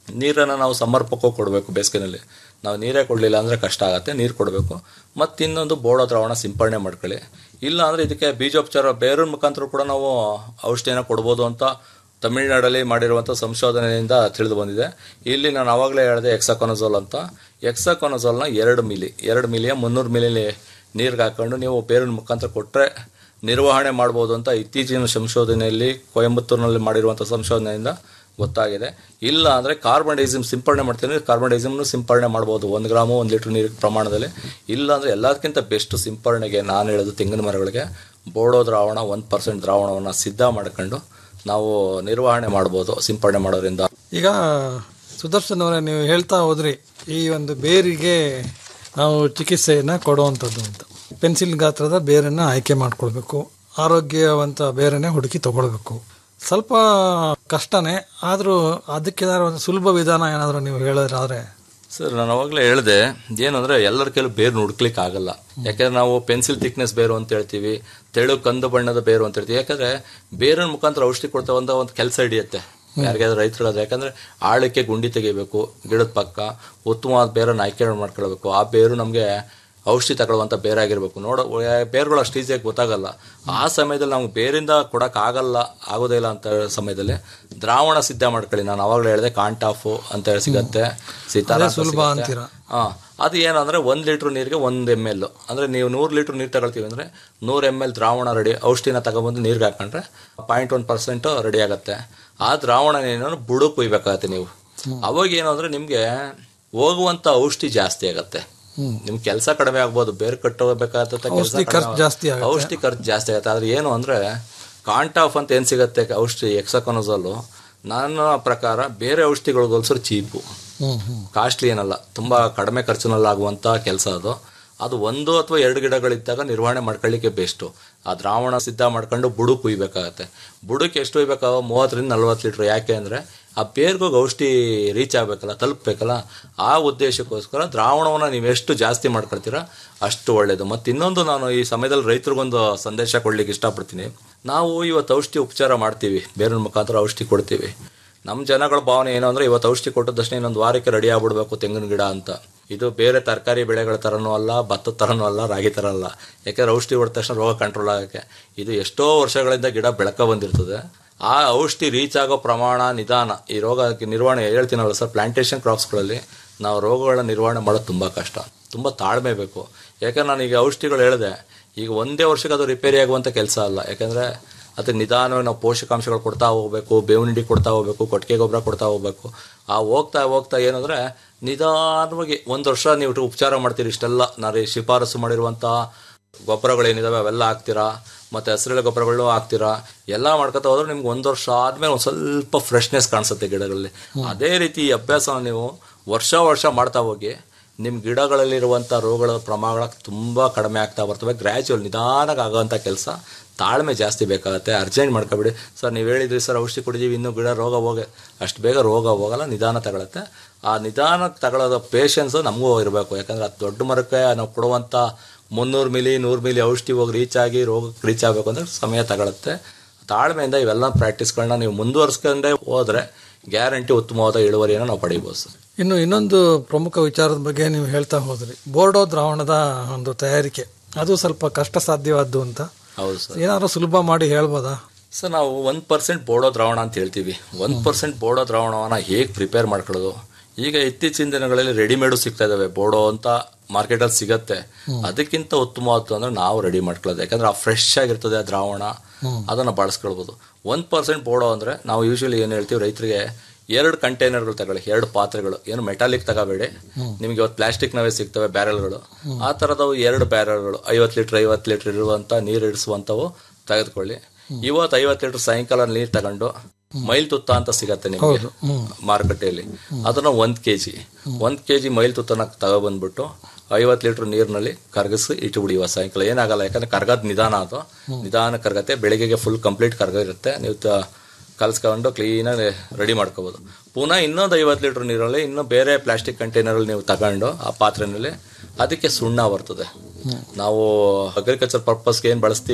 ನೀರನ್ನು ನಾವು ಸಮರ್ಪಕವಾಗಿ ಕೊಡಬೇಕು ಬೇಸಿಗೆನಲ್ಲಿ ನಾವು ನೀರೇ ಕೊಡಲಿಲ್ಲ ಅಂದರೆ ಕಷ್ಟ ಆಗುತ್ತೆ ನೀರು ಕೊಡಬೇಕು ಮತ್ತು ಇನ್ನೊಂದು ಬೋಡೋ ದ್ರಾವಣ ಸಿಂಪಡಣೆ ಮಾಡ್ಕೊಳ್ಳಿ ಇಲ್ಲ ಅಂದರೆ ಇದಕ್ಕೆ ಬೀಜೋಪಚಾರ ಬೇರೂರ್ ಮುಖಾಂತರ ಕೂಡ ನಾವು ಔಷಧಿನ ಕೊಡ್ಬೋದು ಅಂತ ತಮಿಳುನಾಡಲ್ಲಿ ಮಾಡಿರುವಂಥ ಸಂಶೋಧನೆಯಿಂದ ತಿಳಿದು ಬಂದಿದೆ ಇಲ್ಲಿ ನಾನು ಆವಾಗಲೇ ಹೇಳಿದೆ ಎಕ್ಸಾಕೊನಜೋಲ್ ಅಂತ ಎಕ್ಸಾಕೊನಜೋಲ್ನ ಎರಡು ಮಿಲಿ ಎರಡು ಮಿಲಿಯ ಮುನ್ನೂರು ಮಿಲಿ ನೀರಿಗೆ ಹಾಕೊಂಡು ನೀವು ಬೇರಿನ ಮುಖಾಂತರ ಕೊಟ್ಟರೆ ನಿರ್ವಹಣೆ ಮಾಡ್ಬೋದು ಅಂತ ಇತ್ತೀಚಿನ ಸಂಶೋಧನೆಯಲ್ಲಿ ಕೊಯಂಬತ್ತೂರಿನಲ್ಲಿ ಮಾಡಿರುವಂಥ ಸಂಶೋಧನೆಯಿಂದ ಗೊತ್ತಾಗಿದೆ ಇಲ್ಲ ಅಂದರೆ ಕಾರ್ಬನ್ ಡೈಸಿಮ್ ಸಿಂಪಡಣೆ ಮಾಡ್ತೀನಿ ಕಾರ್ಬನ್ ಡೈಸಿಮ್ನು ಸಿಂಪಡಣೆ ಮಾಡ್ಬೋದು ಒಂದು ಗ್ರಾಮು ಒಂದು ಲೀಟ್ರ್ ನೀರಿನ ಪ್ರಮಾಣದಲ್ಲಿ ಇಲ್ಲ ಅಂದರೆ ಎಲ್ಲದಕ್ಕಿಂತ ಬೆಸ್ಟ್ ಸಿಂಪಡಣೆಗೆ ನಾನು ಹೇಳೋದು ತೆಂಗಿನ ಮರಗಳಿಗೆ ಬೋಡೋ ದ್ರಾವಣ ಒಂದು ಪರ್ಸೆಂಟ್ ದ್ರಾವಣವನ್ನು ಸಿದ್ಧ ಮಾಡ್ಕೊಂಡು ನಾವು ನಿರ್ವಹಣೆ ಮಾಡ್ಬೋದು ಸಿಂಪಡಣೆ ಮಾಡೋದ್ರಿಂದ ಈಗ ಸುದರ್ಶನ್ ಅವರೇ ನೀವು ಹೇಳ್ತಾ ಹೋದ್ರಿ ಈ ಒಂದು ಬೇರಿಗೆ ನಾವು ಚಿಕಿತ್ಸೆಯನ್ನು ಕೊಡುವಂಥದ್ದು ಅಂತ ಪೆನ್ಸಿಲ್ ಗಾತ್ರದ ಬೇರನ್ನು ಆಯ್ಕೆ ಮಾಡ್ಕೊಳ್ಬೇಕು ಆರೋಗ್ಯವಂತ ಬೇರನ್ನೇ ಹುಡುಕಿ ತಗೊಳ್ಬೇಕು ಸ್ವಲ್ಪ ಕಷ್ಟನೇ ಆದರೂ ಅದಕ್ಕೇನಾದ್ರು ಒಂದು ಸುಲಭ ವಿಧಾನ ಏನಾದರೂ ನೀವು ಹೇಳೋದಾದ್ರೆ ಸರ್ ನಾನು ಅವಾಗಲೇ ಹೇಳಿದೆ ಏನಂದ್ರೆ ಎಲ್ಲರ ಕೆಲವು ಬೇರು ಹುಡ್ಕ್ಲಿಕ್ಕೆ ಆಗಲ್ಲ ಯಾಕಂದ್ರೆ ನಾವು ಪೆನ್ಸಿಲ್ ಥಿಕ್ನೆಸ್ ಬೇರು ಅಂತ ಹೇಳ್ತೀವಿ ತೆಳು ಕಂದು ಬಣ್ಣದ ಬೇರು ಅಂತ ಹೇಳ್ತೀವಿ ಯಾಕಂದ್ರೆ ಬೇರಿನ ಮುಖಾಂತರ ಔಷಧಿ ಕೊಡ್ತಾ ಒಂದು ಒಂದು ಕೆಲಸ ಹಿಡಿಯುತ್ತೆ ಯಾರಿಗಾದ್ರೂ ರೈತರಾದ್ರೆ ಯಾಕಂದ್ರೆ ಆಳಕ್ಕೆ ಗುಂಡಿ ತೆಗಿಬೇಕು ಗಿಡದ ಪಕ್ಕ ಉತ್ತಮವಾದ ಬೇರನ್ನು ಆಯ್ಕೆ ಮಾಡ್ಕೊಳ್ಬೇಕು ಆ ಬೇರು ನಮಗೆ ಔಷಧಿ ತಗೊಳ್ಳುವಂಥ ಬೇರಾಗಿರ್ಬೇಕು ನೋಡೋ ಬೇರುಗಳು ಅಷ್ಟು ಈಸಿಯಾಗಿ ಗೊತ್ತಾಗಲ್ಲ ಆ ಸಮಯದಲ್ಲಿ ನಮ್ಗೆ ಬೇರಿಂದ ಕೊಡೋಕ್ಕಾಗಲ್ಲ ಆಗೋದೇ ಇಲ್ಲ ಅಂತ ಸಮಯದಲ್ಲಿ ದ್ರಾವಣ ಸಿದ್ಧ ಮಾಡ್ಕೊಳ್ಳಿ ನಾನು ಅವಾಗಲೇ ಹೇಳಿದೆ ಕಾಂಟಾಫು ಅಂತ ಹೇಳಿ ಸಿಗತ್ತೆ ಸೀತಾರ ಅದೇ ಅಂತ ಸುಲಭ ಸಿಗತ್ತೆ. ಅಂತೀರಾ? ಹಾ ಅದು ಏನಂದ್ರೆ ಒಂದು ಲೀಟ್ರ್ ನೀರಿಗೆ ಒಂದು ಎಮ್ ಎಲ್ ಅಂದ್ರೆ ನೀವು ನೂರು ಲೀಟ್ರ್ ನೀರು ತಗೊಳ್ತೀವಿ ಅಂದ್ರೆ ನೂರು ಎಮ್ ಎಲ್ ದ್ರಾವಣ ರೆಡಿ ಔಷಧಿನ ತಗೊಬಂದು ನೀರಿಗೆ ಹಾಕೊಂಡ್ರೆ ಪಾಯಿಂಟ್ ಒನ್ ಪರ್ಸೆಂಟ್ ರೆಡಿ ಆಗುತ್ತೆ ಆ ದ್ರಾವಣ ಏನು ಬುಡು ಕುಯ್ಬೇಕಾಗತ್ತೆ ನೀವು ಅವಾಗ ಏನು ಅಂದ್ರೆ ನಿಮ್ಗೆ ಹೋಗುವಂತ ಔಷಧಿ ಜಾಸ್ತಿ ಆಗತ್ತೆ ನಿಮ್ ಕೆಲಸ ಕಡಿಮೆ ಆಗ್ಬೋದು ಬೇರೆ ಕಟ್ಟೋಬೇಕಾಗತ್ತೆ ಔಷಧಿ ಖರ್ಚು ಜಾಸ್ತಿ ಆಗುತ್ತೆ. ಔಷಧಿ ಖರ್ಚು ಜಾಸ್ತಿ ಆಗುತ್ತೆ ಆದ್ರೆ ಏನು ಅಂದ್ರೆ ಕಾಂಟಾಫ್ ಅಂತ ಏನ್ ಸಿಗತ್ತೆ ಔಷಧಿ ಎಕ್ಸಕೊನಜೋಲು ನನ್ನ ಪ್ರಕಾರ ಬೇರೆ ಔಷಧಿಗಳಿಗೆ ಹೋಲಿಸಿದ್ರೆ ಚೀಪು ಹ್ಮ್ ಹ್ಮ್ ಕಾಸ್ಟ್ಲಿ ಏನಲ್ಲ ತುಂಬ ಕಡಿಮೆ ಖರ್ಚಿನಲ್ಲಿ ಆಗುವಂಥ ಕೆಲಸ ಅದು ಅದು ಒಂದು ಅಥವಾ ಎರಡು ಗಿಡಗಳಿದ್ದಾಗ ನಿರ್ವಹಣೆ ಮಾಡ್ಕೊಳ್ಳಿಕ್ಕೆ ಬೆಸ್ಟು ಆ ದ್ರಾವಣ ಸಿದ್ಧ ಮಾಡ್ಕೊಂಡು ಬುಡು ಕುಯ್ಬೇಕಾಗತ್ತೆ ಬುಡಕ್ಕೆ ಎಷ್ಟು ಒಯ್ಬೇಕಾಗ ಮೂವತ್ತರಿಂದ ನಲ್ವತ್ತು ಲೀಟ್ರ್ ಯಾಕೆ ಅಂದರೆ ಆ ಬೇರ್ಗೋಗಿ ಔಷಧಿ ರೀಚ್ ಆಗಬೇಕಲ್ಲ ತಲುಪಬೇಕಲ್ಲ ಆ ಉದ್ದೇಶಕ್ಕೋಸ್ಕರ ದ್ರಾವಣವನ್ನು ನೀವು ಎಷ್ಟು ಜಾಸ್ತಿ ಮಾಡ್ಕೊಳ್ತೀರಾ ಅಷ್ಟು ಒಳ್ಳೆಯದು ಮತ್ತು ಇನ್ನೊಂದು ನಾನು ಈ ಸಮಯದಲ್ಲಿ ರೈತರಿಗೊಂದು ಸಂದೇಶ ಕೊಡ್ಲಿಕ್ಕೆ ಇಷ್ಟಪಡ್ತೀನಿ ನಾವು ಇವತ್ತು ಔಷಧಿ ಉಪಚಾರ ಮಾಡ್ತೀವಿ ಬೇರೆ ಮುಖಾಂತರ ಔಷಧಿ ಕೊಡ್ತೀವಿ ನಮ್ಮ ಜನಗಳ ಭಾವನೆ ಏನು ಅಂದ್ರೆ ಇವತ್ತು ಔಷಧಿ ಕೊಟ್ಟಿದ ತಕ್ಷಣ ಇನ್ನೊಂದು ವಾರಕ್ಕೆ ರೆಡಿ ಆಗ್ಬಿಡ್ಬೇಕು ತೆಂಗಿನ ಗಿಡ ಅಂತ ಇದು ಬೇರೆ ತರಕಾರಿ ಬೆಳೆಗಳ ಥರನೂ ಅಲ್ಲ ಭತ್ತದ ಥರನೂ ಅಲ್ಲ ರಾಗಿ ಥರ ಅಲ್ಲ ಯಾಕಂದ್ರೆ ಔಷಧಿ ಹೊಡೆದ ತಕ್ಷಣ ರೋಗ ಕಂಟ್ರೋಲ್ ಆಗೋಕ್ಕೆ ಇದು ಎಷ್ಟೋ ವರ್ಷಗಳಿಂದ ಗಿಡ ಬೆಳಕ ಬಂದಿರ್ತದೆ ಆ ಔಷಧಿ ರೀಚ್ ಆಗೋ ಪ್ರಮಾಣ ನಿಧಾನ ಈ ರೋಗ ನಿರ್ವಹಣೆ ಹೇಳ್ತೀನಲ್ಲ ಸರ್ ಪ್ಲಾಂಟೇಶನ್ ಕ್ರಾಪ್ಸ್ಗಳಲ್ಲಿ ನಾವು ರೋಗಗಳನ್ನ ನಿರ್ವಹಣೆ ಮಾಡೋದು ತುಂಬ ಕಷ್ಟ ತುಂಬ ತಾಳ್ಮೆ ಬೇಕು ಯಾಕಂದ್ರೆ ನಾನು ಈಗ ಔಷಧಿಗಳು ಹೇಳಿದೆ ಈಗ ಒಂದೇ ವರ್ಷಕ್ಕೆ ಅದು ರಿಪೇರಿ ಆಗುವಂಥ ಕೆಲಸ ಅಲ್ಲ ಯಾಕಂದರೆ ಅದಕ್ಕೆ ನಿಧಾನವಾಗಿ ನಾವು ಪೋಷಕಾಂಶಗಳು ಕೊಡ್ತಾ ಹೋಗ್ಬೇಕು ಬೇವಿನ ಹಿಂಡಿ ಕೊಡ್ತಾ ಹೋಗ್ಬೇಕು ಕೊಟ್ಟಿಗೆ ಗೊಬ್ಬರ ಕೊಡ್ತಾ ಹೋಗ್ಬೇಕು ಆ ಹೋಗ್ತಾ ಹೋಗ್ತಾ ಏನಂದ್ರೆ ನಿಧಾನವಾಗಿ ಒಂದು ವರ್ಷ ನೀವು ಉಪಚಾರ ಮಾಡ್ತೀರಿ ಇಷ್ಟೆಲ್ಲ ನಾನು ಈ ಶಿಫಾರಸು ಮಾಡಿರುವಂಥ ಗೊಬ್ಬರಗಳೇನಿದಾವೆ ಅವೆಲ್ಲ ಹಾಕ್ತೀರಾ ಮತ್ತು ಹಸಿರೆಲೆ ಗೊಬ್ಬರಗಳು ಹಾಕ್ತೀರಾ ಎಲ್ಲ ಮಾಡ್ಕೊತಾ ಹೋದ್ರೆ ನಿಮ್ಗೆ ಒಂದು ವರ್ಷ ಆದ್ಮೇಲೆ ಒಂದು ಸ್ವಲ್ಪ ಫ್ರೆಶ್ನೆಸ್ ಕಾಣಿಸುತ್ತೆ ಗಿಡಗಳಲ್ಲಿ ಅದೇ ರೀತಿ ಈ ಅಭ್ಯಾಸನ ನೀವು ವರ್ಷ ವರ್ಷ ಮಾಡ್ತಾ ಹೋಗಿ ನಿಮ್ಮ ಗಿಡಗಳಲ್ಲಿರುವಂಥ ರೋಗಗಳ ಪ್ರಮಾಣ ತುಂಬ ಕಡಿಮೆ ಆಗ್ತಾ ಬರ್ತವೆ ಗ್ರ್ಯಾಜುವಲ್ ನಿಧಾನಕ್ಕೆ ಆಗೋವಂಥ ಕೆಲಸ ತಾಳ್ಮೆ ಜಾಸ್ತಿ ಬೇಕಾಗುತ್ತೆ ಅರ್ಜೆಂಟ್ ಮಾಡ್ಕೊಬಿಡಿ ಸರ್ ನೀವು ಹೇಳಿದ್ರಿ ಸರ್ ಔಷಧಿ ಕುಡಿದೀವಿ ಇನ್ನೂ ಗಿಡ ರೋಗ ಹೋಗಿ ಅಷ್ಟು ಬೇಗ ರೋಗ ಹೋಗಲ್ಲ ನಿಧಾನ ತಗೊಳುತ್ತೆ ಆ ನಿಧಾನಕ್ಕೆ ತಗೊಳ್ಳೋದು ಪೇಷನ್ಸು ನಮಗೂ ಇರಬೇಕು ಯಾಕಂದ್ರೆ ಅದು ದೊಡ್ಡ ಮರಕ್ಕೆ ನಾವು ಕೊಡುವಂಥ ಮುನ್ನೂರು ಮಿಲಿ ನೂರು ಮಿಲಿ ಔಷಧಿ ಹೋಗಿ ರೀಚ್ ಆಗಿ ರೋಗಕ್ಕೆ ರೀಚ್ ಆಗಬೇಕು ಅಂದರೆ ಸಮಯ ತಗೊಳುತ್ತೆ ತಾಳ್ಮೆಯಿಂದ ಇವೆಲ್ಲ ಪ್ರಾಕ್ಟೀಸ್ಗಳನ್ನ ನೀವು ಮುಂದುವರ್ಸ್ಕೊಂಡೇ ಹೋದರೆ ಗ್ಯಾರಂಟಿ ಉತ್ತಮವಾದ ಇಳುವರಿಯನ್ನು ನಾವು ಪಡಿಬೋದು ಸರ್ ಇನ್ನು ಇನ್ನೊಂದು ಪ್ರಮುಖ ವಿಚಾರದ ಬಗ್ಗೆ ನೀವು ಹೇಳ್ತಾ ಹೋದ್ರಿ ಬೋರ್ಡೋ ದ್ರಾವಣದ ಒಂದು ತಯಾರಿಕೆ ಅದು ಸ್ವಲ್ಪ ಕಷ್ಟ ಸಾಧ್ಯವಾದ್ದು ಅಂತ ಹೌದು ಸರ್ ಏನಾದ್ರು ಸುಲಭ ಮಾಡಿ ಹೇಳ್ಬೋದಾ ಸರ್ ನಾವು ಒಂದು ಪರ್ಸೆಂಟ್ ಬೋಡೋ ದ್ರಾವಣ ಅಂತ ಹೇಳ್ತೀವಿ ಒಂದು ಪರ್ಸೆಂಟ್ ಬೋಡೋ ದ್ರಾವಣವನ್ನು ಹೇಗೆ ಪ್ರಿಪೇರ್ ಮಾಡ್ಕೊಳ್ಳೋದು ಈಗ ಇತ್ತೀಚಿನ ದಿನಗಳಲ್ಲಿ ರೆಡಿಮೇಡು ಸಿಗ್ತಾ ಇದಾವೆ ಬೋಡೋ ಅಂತ ಮಾರ್ಕೆಟಲ್ಲಿ ಸಿಗತ್ತೆ ಅದಕ್ಕಿಂತ ಉತ್ತಮವಾದ್ದು ಅಂದ್ರೆ ನಾವು ರೆಡಿ ಮಾಡ್ಕೊಳ್ಳೋದು ಯಾಕಂದ್ರೆ ಆ ಫ್ರೆಶ್ ಆಗಿರ್ತದೆ ಆ ದ್ರಾವಣ ಅದನ್ನು ಬಳಸ್ಕೊಳ್ಬೋದು ಒಂದು ಪರ್ಸೆಂಟ್ ಬೋಡೋ ಅಂದ್ರೆ ನಾವು ಯೂಶಲಿ ಏನು ಹೇಳ್ತೀವಿ ರೈತರಿಗೆ ಎರಡು ಕಂಟೈನರ್ಗಳು ತಗೊಳ್ಳಿ ಎರಡು ಪಾತ್ರೆಗಳು ಏನು ಮೆಟಾಲಿಕ್ ತಗೋಬೇಡಿ ನಿಮಗೆ ಇವತ್ತು ಪ್ಲಾಸ್ಟಿಕ್ನವೇ ಸಿಗ್ತವೆ ಬ್ಯಾರೆಲ್ಗಳು ಆ ಥರದವು ಎರಡು ಬ್ಯಾರೆಲ್ಗಳು ಐವತ್ತು ಲೀಟ್ರ್ ಐವತ್ತು ಲೀಟ್ರ್ ಇರುವಂಥ ನೀರು ಇಡಿಸುವಂಥವು ತೆಗೆದುಕೊಳ್ಳಿ ಇವತ್ತು ಐವತ್ತು ಲೀಟ್ರ್ ಸಾಯಂಕಾಲ ನೀರು ತಗೊಂಡು ಮೈಲ್ ತುತ್ತ ಅಂತ ಸಿಗತ್ತೆ ನಿಮಗೆ ಹೌದು. ಹ್ಮ್. ಮಾರುಕಟ್ಟೆಯಲ್ಲಿ ಅದನ್ನ ಒಂದ್ ಕೆ ಜಿ ಒಂದ್ ಕೆ ಜಿ ಮೈಲ್ ತುತ್ತನ ತಗೊಬಂದ್ಬಿಟ್ಟು ಐವತ್ತು ಲೀಟರ್ ನೀರಿನಲ್ಲಿ ಕರಗಿಸಿ ಇಟ್ಟುಬಿಡಿ ಇವತ್ತು ಸಾಯಂಕಾಲ ಏನಾಗಲ್ಲ ಯಾಕಂದ್ರೆ ಕರ್ಗದ್ ನಿಧಾನ ಅದು ನಿಧಾನ ಕರಗತ್ತೆ ಬೆಳಿಗ್ಗೆಗೆ ಫುಲ್ ಕಂಪ್ಲೀಟ್ ಕರ್ಗಿರುತ್ತೆ ನೀವು ತ- ಕಲ್ಸ್ಕೊಂಡು ಕ್ಲೀನಾಗಿ ರೆಡಿ ಮಾಡ್ಕೋಬೋದು ಪುನಃ ಇನ್ನೊಂದು ಐವತ್ತು ಲೀಟರ್ ನೀರಲ್ಲಿ ಇನ್ನೂ ಬೇರೆ ಪ್ಲಾಸ್ಟಿಕ್ ಕಂಟೈನರಲ್ಲಿ ನೀವು ತಗೊಂಡು ಆ ಪಾತ್ರೆನಲ್ಲಿ ಅದಕ್ಕೆ ಸುಣ್ಣ ಬರ್ತದೆ ನಾವು ಅಗ್ರಿಕಲ್ಚರ್ ಪರ್ಪಸ್ಗೆ ಏನು ಬಳಸ್ತೀವಿ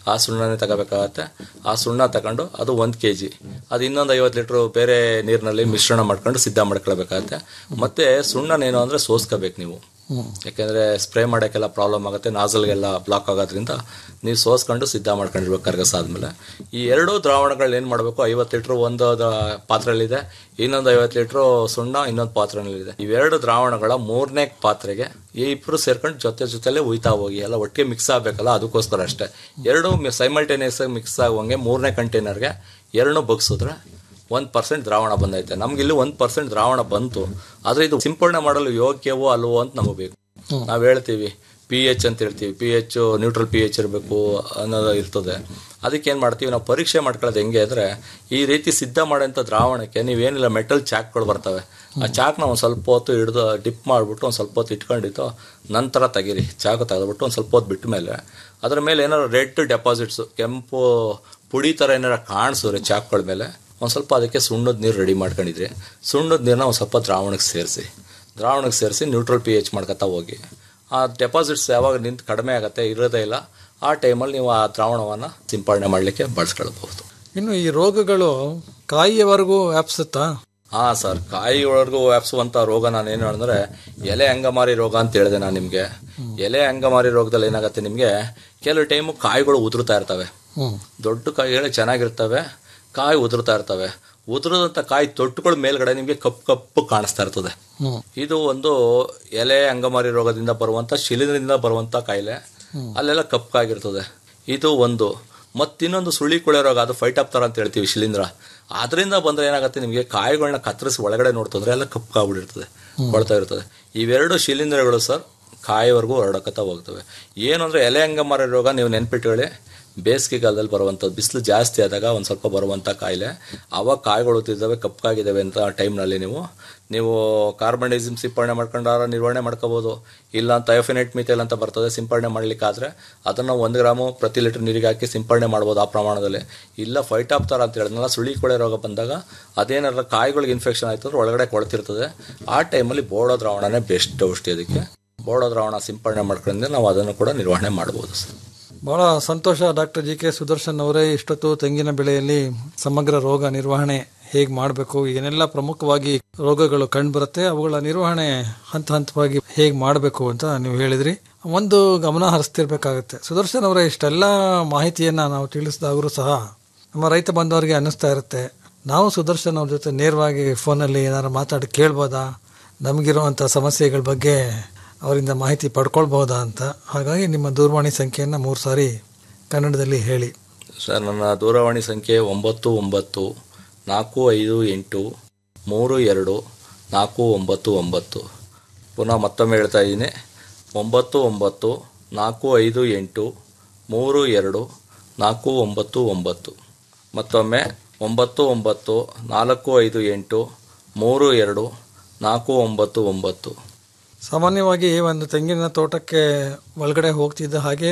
ಆ ಸುಣ್ಣನೇ ತಗೋಬೇಕಾಗತ್ತೆ ಆ ಸುಣ್ಣ ತಗೊಂಡು ಅದು ಒಂದು ಕೆ ಜಿ ಅದು ಇನ್ನೊಂದು ಐವತ್ತು ಲೀಟ್ರ್ ಬೇರೆ ನೀರಿನಲ್ಲಿ ಮಿಶ್ರಣ ಮಾಡ್ಕೊಂಡು ಸಿದ್ಧ ಮಾಡ್ಕೊಳ್ಬೇಕಾಗತ್ತೆ ಮತ್ತೆ ಸುಣ್ಣನೇನು ಅಂದರೆ ಸೋಸ್ಕೋಬೇಕು ನೀವು ಯಾಕೆಂದರೆ ಸ್ಪ್ರೇ ಮಾಡೋಕ್ಕೆಲ್ಲ ಪ್ರಾಬ್ಲಮ್ ಆಗುತ್ತೆ ನಾಸಲ್ಗೆಲ್ಲ ಬ್ಲಾಕ್ ಆಗೋದ್ರಿಂದ ನೀವು ಸೋಸ್ಕೊಂಡು ಸಿದ್ಧ ಮಾಡ್ಕೊಂಡಿರ್ಬೇಕು ಕರ್ಗಸ ಆದಮೇಲೆ ಈ ಎರಡೂ ದ್ರಾವಣಗಳು ಏನು ಮಾಡಬೇಕು ಐವತ್ತು ಲೀಟ್ರ್ ಒಂದು ದ- ಪಾತ್ರೆಯಲ್ಲಿದೆ ಇನ್ನೊಂದು ಐವತ್ತು ಲೀಟ್ರ್ ಸುಣ್ಣ ಇನ್ನೊಂದು ಪಾತ್ರೆಯಲ್ಲಿದೆ ಇವೆರಡು ದ್ರಾವಣಗಳ ಮೂರನೇ ಪಾತ್ರೆಗೆ ಈ ಇಬ್ಬರು ಸೇರ್ಕೊಂಡು ಜೊತೆ ಜೊತೆಲೇ ಉಯ್ತಾ ಹೋಗಿ ಎಲ್ಲ ಒಟ್ಟಿಗೆ ಮಿಕ್ಸ್ ಆಗಬೇಕಲ್ಲ ಅದಕ್ಕೋಸ್ಕರ ಅಷ್ಟೇ ಎರಡು ಸೈಮಲ್ಟೇನಿಯಸ್ ಆಗಿ ಮಿಕ್ಸ್ ಆಗುವಂಗೆ ಮೂರನೇ ಕಂಟೈನರ್ಗೆ ಎರಡು ಬಗ್ಸಿದ್ರೆ ಒಂದು ಪರ್ಸೆಂಟ್ ದ್ರಾವಣ ಬಂದೈತೆ ನಮ್ಗೆ ಇಲ್ಲಿ ಒಂದು ಪರ್ಸೆಂಟ್ ದ್ರಾವಣ ಬಂತು ಆದರೆ ಇದು ಸಿಂಪಡಣೆ ಮಾಡಲು ಯೋಗ್ಯವೋ ಅಲ್ವೋ ಅಂತ ನಮಗೆ ಬೇಕು ನಾವು ಹೇಳ್ತೀವಿ ಪಿ ಎಚ್ ಅಂತ ಹೇಳ್ತೀವಿ P H neutral P H ಇರಬೇಕು ಅನ್ನೋದು ಇರ್ತದೆ ಅದಕ್ಕೆ ಏನು ಮಾಡ್ತೀವಿ ನಾವು ಪರೀಕ್ಷೆ ಮಾಡ್ಕೊಳ್ಳೋದು ಹೆಂಗೆ ಅಂದರೆ ಈ ರೀತಿ ಸಿದ್ಧ ಮಾಡೋಂಥ ದ್ರಾವಣಕ್ಕೆ ನೀವೇನಿಲ್ಲ ಮೆಟಲ್ ಚಾಕ್ಗಳು ಬರ್ತವೆ ಆ ಚಾಕ್ನ ಒಂದು ಸ್ವಲ್ಪ ಹೊತ್ತು ಹಿಡಿದು ಡಿಪ್ ಮಾಡಿಬಿಟ್ಟು ಒಂದು ಸ್ವಲ್ಪ ಹೊತ್ತು ಇಟ್ಕೊಂಡಿತ್ತು ನಂತರ ತೆಗೀರಿ ಚಾಕು ತೆಗೆದ್ಬಿಟ್ಟು ಒಂದು ಸ್ವಲ್ಪ ಹೊತ್ತು ಬಿಟ್ಟ ಮೇಲೆ ಅದ್ರ ಮೇಲೆ ಏನಾರು ರೆಡ್ ಡೆಪಾಸಿಟ್ಸು ಕೆಂಪು ಪುಡಿ ಥರ ಏನಾರು ಕಾಣಿಸಿದ್ರೆ ಚಾಕ್ಗಳ ಮೇಲೆ ಒಂದು ಸ್ವಲ್ಪ ಅದಕ್ಕೆ ಸುಣ್ಣದ ನೀರು ರೆಡಿ ಮಾಡ್ಕೊಂಡಿದ್ರಿ ಸುಣ್ಣದ ನೀರನ್ನ ಒಂದು ಸ್ವಲ್ಪ ದ್ರಾವಣಕ್ಕೆ ಸೇರಿಸಿ ದ್ರಾವಣಕ್ಕೆ ಸೇರಿಸಿ ನ್ಯೂಟ್ರಲ್ ಪಿ ಎಚ್ ಮಾಡ್ಕೊತಾ ಹೋಗಿ ಆ ಡೆಪಾಸಿಟ್ಸ್ ಯಾವಾಗ ನಿಂತು ಕಡಿಮೆ ಆಗುತ್ತೆ ಇರೋದೇ ಇಲ್ಲ ಆ ಟೈಮಲ್ಲಿ ನೀವು ಆ ದ್ರಾವಣವನ್ನು ಸಿಂಪಡಣೆ ಮಾಡಲಿಕ್ಕೆ ಬಳಸ್ಕೊಳ್ಬಹುದು ಇನ್ನು ಈ ರೋಗಗಳು ಕಾಯಿಯವರೆಗೂ ವ್ಯಾಪಿಸುತ್ತಾ ಹಾಂ ಸರ್ ಕಾಯಿ ಒಳಗೂ ವ್ಯಾಪಿಸುವಂಥ ರೋಗ ನಾನು ಏನು ಹೇಳಿದ್ರೆ ಎಲೆ ಅಂಗಮಾರಿ ರೋಗ ಅಂತ ಹೇಳಿದೆ ನಾನು ನಿಮಗೆ ಎಲೆ ಅಂಗಮಾರಿ ರೋಗದಲ್ಲಿ ಏನಾಗುತ್ತೆ ನಿಮಗೆ ಕೆಲವು ಟೈಮು ಕಾಯಿಗಳು ಉದುರ್ತಾ ಇರ್ತವೆ ದೊಡ್ಡ ಕಾಯಿಗಳು ಚೆನ್ನಾಗಿರ್ತವೆ ಕಾಯಿ ಉದುರ್ತಾ ಇರ್ತವೆ ಉದುರದಂಥ ಕಾಯಿ ತೊಟ್ಟುಗಳ ಮೇಲ್ಗಡೆ ನಿಮಗೆ ಕಪ್ಪು ಕಪ್ಪು ಕಾಣಿಸ್ತಾ ಇರ್ತದೆ ಇದು ಒಂದು ಎಲೆ ಅಂಗಮಾರಿ ರೋಗದಿಂದ ಬರುವಂಥ ಶಿಲೀಂಧ್ರದಿಂದ ಬರುವಂಥ ಕಾಯಿಲೆ ಅಲ್ಲೆಲ್ಲ ಕಪ್ಪಾಗಿರ್ತದೆ ಇದು ಒಂದು ಮತ್ತಿನ್ನೊಂದು ಸುಳಿ ಕೊಳೆ ರೋಗ ಅದು ಫೈಟ್ ತರ ಅಂತ ಹೇಳ್ತೀವಿ ಶಿಲೀಂಧ್ರ ಅದರಿಂದ ಬಂದ್ರೆ ಏನಾಗುತ್ತೆ ನಿಮಗೆ ಕಾಯಿಗಳನ್ನ ಕತ್ತರಿಸಿ ಒಳಗಡೆ ನೋಡ್ತಂದ್ರೆ ಎಲ್ಲ ಕಪ್ಪಾಗ್ಬಿಟ್ಟಿರ್ತದೆ ಕೊಳ್ತಾ ಇರ್ತದೆ ಇವೆರಡು ಶಿಲೀಂಧ್ರಗಳು ಸರ್ ಕಾಯಿವರೆಗೂ ಹೊರಡಕತ್ತಾ ಹೋಗ್ತವೆ ಏನು ಅಂದರೆ ಎಲೆ ಅಂಗಮಾರಿ ರೋಗ ನೀವು ನೆನ್ಪಿಟ್ಕೊಳ್ಳಿ ಬೇಸಿಗೆಗಾಲದಲ್ಲಿ ಬರುವಂಥದ್ದು ಬಿಸಿಲು ಜಾಸ್ತಿ ಆದಾಗ ಒಂದು ಸ್ವಲ್ಪ ಬರುವಂಥ ಕಾಯಿಲೆ ಅವಾಗ ಕಾಯಿಗಳು ತಿದ್ದಾವೆ ಕಪ್ಪಾಗಿದ್ದಾವೆ ಅಂತ ಟೈಮ್ನಲ್ಲಿ ನೀವು ನೀವು ಕಾರ್ಬನ್ಡೈಸಿಮ್ ಸಿಂಪಡಣೆ ಮಾಡ್ಕೊಂಡಾರ ನಿರ್ವಹಣೆ ಮಾಡ್ಕೋಬೋದು ಇಲ್ಲ ಥಯೋಫಿನೆಟ್ ಮಿಥೈಲ್ ಅಂತ ಬರ್ತದೆ ಸಿಂಪಡಣೆ ಮಾಡಲಿಕ್ಕಾದ್ರೆ ಅದನ್ನು ಒಂದು ಗ್ರಾಮು ಪ್ರತಿ ಲೀಟರ್ ನೀರಿಗೆ ಹಾಕಿ ಸಿಂಪಡಣೆ ಮಾಡ್ಬೋದು ಆ ಪ್ರಮಾಣದಲ್ಲಿ ಇಲ್ಲ ಫೈಟಾಪ್ತಾರ ಅಂತ ಹೇಳಿದ್ನಲ್ಲ ಸುಳಿ ಕೊಳೆ ರೋಗ ಬಂದಾಗ ಅದೇನಾರ ಕಾಯಿಗಳಿಗೆ ಇನ್ಫೆಕ್ಷನ್ ಆಯ್ತು ಅಂದ್ರೆ ಒಳಗಡೆ ಕೊಳ್ತಿರ್ತದೆ ಆ ಟೈಮಲ್ಲಿ ಬೋಡೋ ದ್ರಾವಣನೇ ಬೆಸ್ಟ್ ಔಷಧಿ ಅದಕ್ಕೆ ಬೋಡೋ ದ್ರಾವಣ ಸಿಂಪಡಣೆ ಮಾಡ್ಕೊಂಡ್ರೆ ನಾವು ಅದನ್ನು ಕೂಡ ನಿರ್ವಹಣೆ ಮಾಡ್ಬೋದು ಸರ್ ಬಹಳ ಸಂತೋಷ ಡಾಕ್ಟರ್ ಜಿ ಕೆ ಸುದರ್ಶನ್ ಅವರೇ ಇಷ್ಟೊತ್ತು ತೆಂಗಿನ ಬೆಳೆಯಲ್ಲಿ ಸಮಗ್ರ ರೋಗ ನಿರ್ವಹಣೆ ಹೇಗೆ ಮಾಡಬೇಕು ಏನೆಲ್ಲ ಪ್ರಮುಖವಾಗಿ ರೋಗಗಳು ಕಂಡುಬರುತ್ತೆ ಅವುಗಳ ನಿರ್ವಹಣೆ ಹಂತ ಹಂತವಾಗಿ ಹೇಗೆ ಮಾಡಬೇಕು ಅಂತ ನೀವು ಹೇಳಿದ್ರಿ ಒಂದು ಗಮನ ಹರಿಸ್ತಿರ್ಬೇಕಾಗತ್ತೆ ಸುದರ್ಶನ್ ಅವರೇ ಇಷ್ಟೆಲ್ಲ ಮಾಹಿತಿಯನ್ನ ನಾವು ತಿಳಿಸಿದಾಗಲೂ ಸಹ ನಮ್ಮ ರೈತ ಬಂದವರಿಗೆ ಅನ್ನಿಸ್ತಾ ಇರುತ್ತೆ ನಾವು ಸುದರ್ಶನ್ ಅವ್ರ ಜೊತೆ ನೇರವಾಗಿ ಫೋನಲ್ಲಿ ಏನಾದ್ರು ಮಾತಾಡಿ ಕೇಳ್ಬೋದಾ ನಮಗಿರುವಂಥ ಸಮಸ್ಯೆಗಳ ಬಗ್ಗೆ ಅವರಿಂದ ಮಾಹಿತಿ ಪಡ್ಕೊಳ್ಬಹುದಾ ಅಂತ ಹಾಗಾಗಿ ನಿಮ್ಮ ದೂರವಾಣಿ ಸಂಖ್ಯೆಯನ್ನು ಮೂರು ಸಾರಿ ಕನ್ನಡದಲ್ಲಿ ಹೇಳಿ ಸರ್ ನನ್ನ ದೂರವಾಣಿ ಸಂಖ್ಯೆ ಒಂಬತ್ತು ಒಂಬತ್ತು ನಾಲ್ಕು ಐದು ಎಂಟು ಮೂರು ಎರಡು ನಾಲ್ಕು ಒಂಬತ್ತು ಒಂಬತ್ತು ಪುನಃ ಮತ್ತೊಮ್ಮೆ ಹೇಳ್ತಾ ಇದ್ದೀನಿ ಒಂಬತ್ತು ಒಂಬತ್ತು ನಾಲ್ಕು ಐದು ಎಂಟು ಮೂರು ಎರಡು ನಾಲ್ಕು ಒಂಬತ್ತು ಒಂಬತ್ತು ಮತ್ತೊಮ್ಮೆ ಒಂಬತ್ತು ಒಂಬತ್ತು ನಾಲ್ಕು ಐದು ಎಂಟು ಮೂರು ಎರಡು ನಾಲ್ಕು ಒಂಬತ್ತು ಒಂಬತ್ತು ಸಾಮಾನ್ಯವಾಗಿ ಒಂದು ತೆಂಗಿನ ತೋಟಕ್ಕೆ ಒಳಗಡೆ ಹೋಗ್ತಿದ್ದ ಹಾಗೆ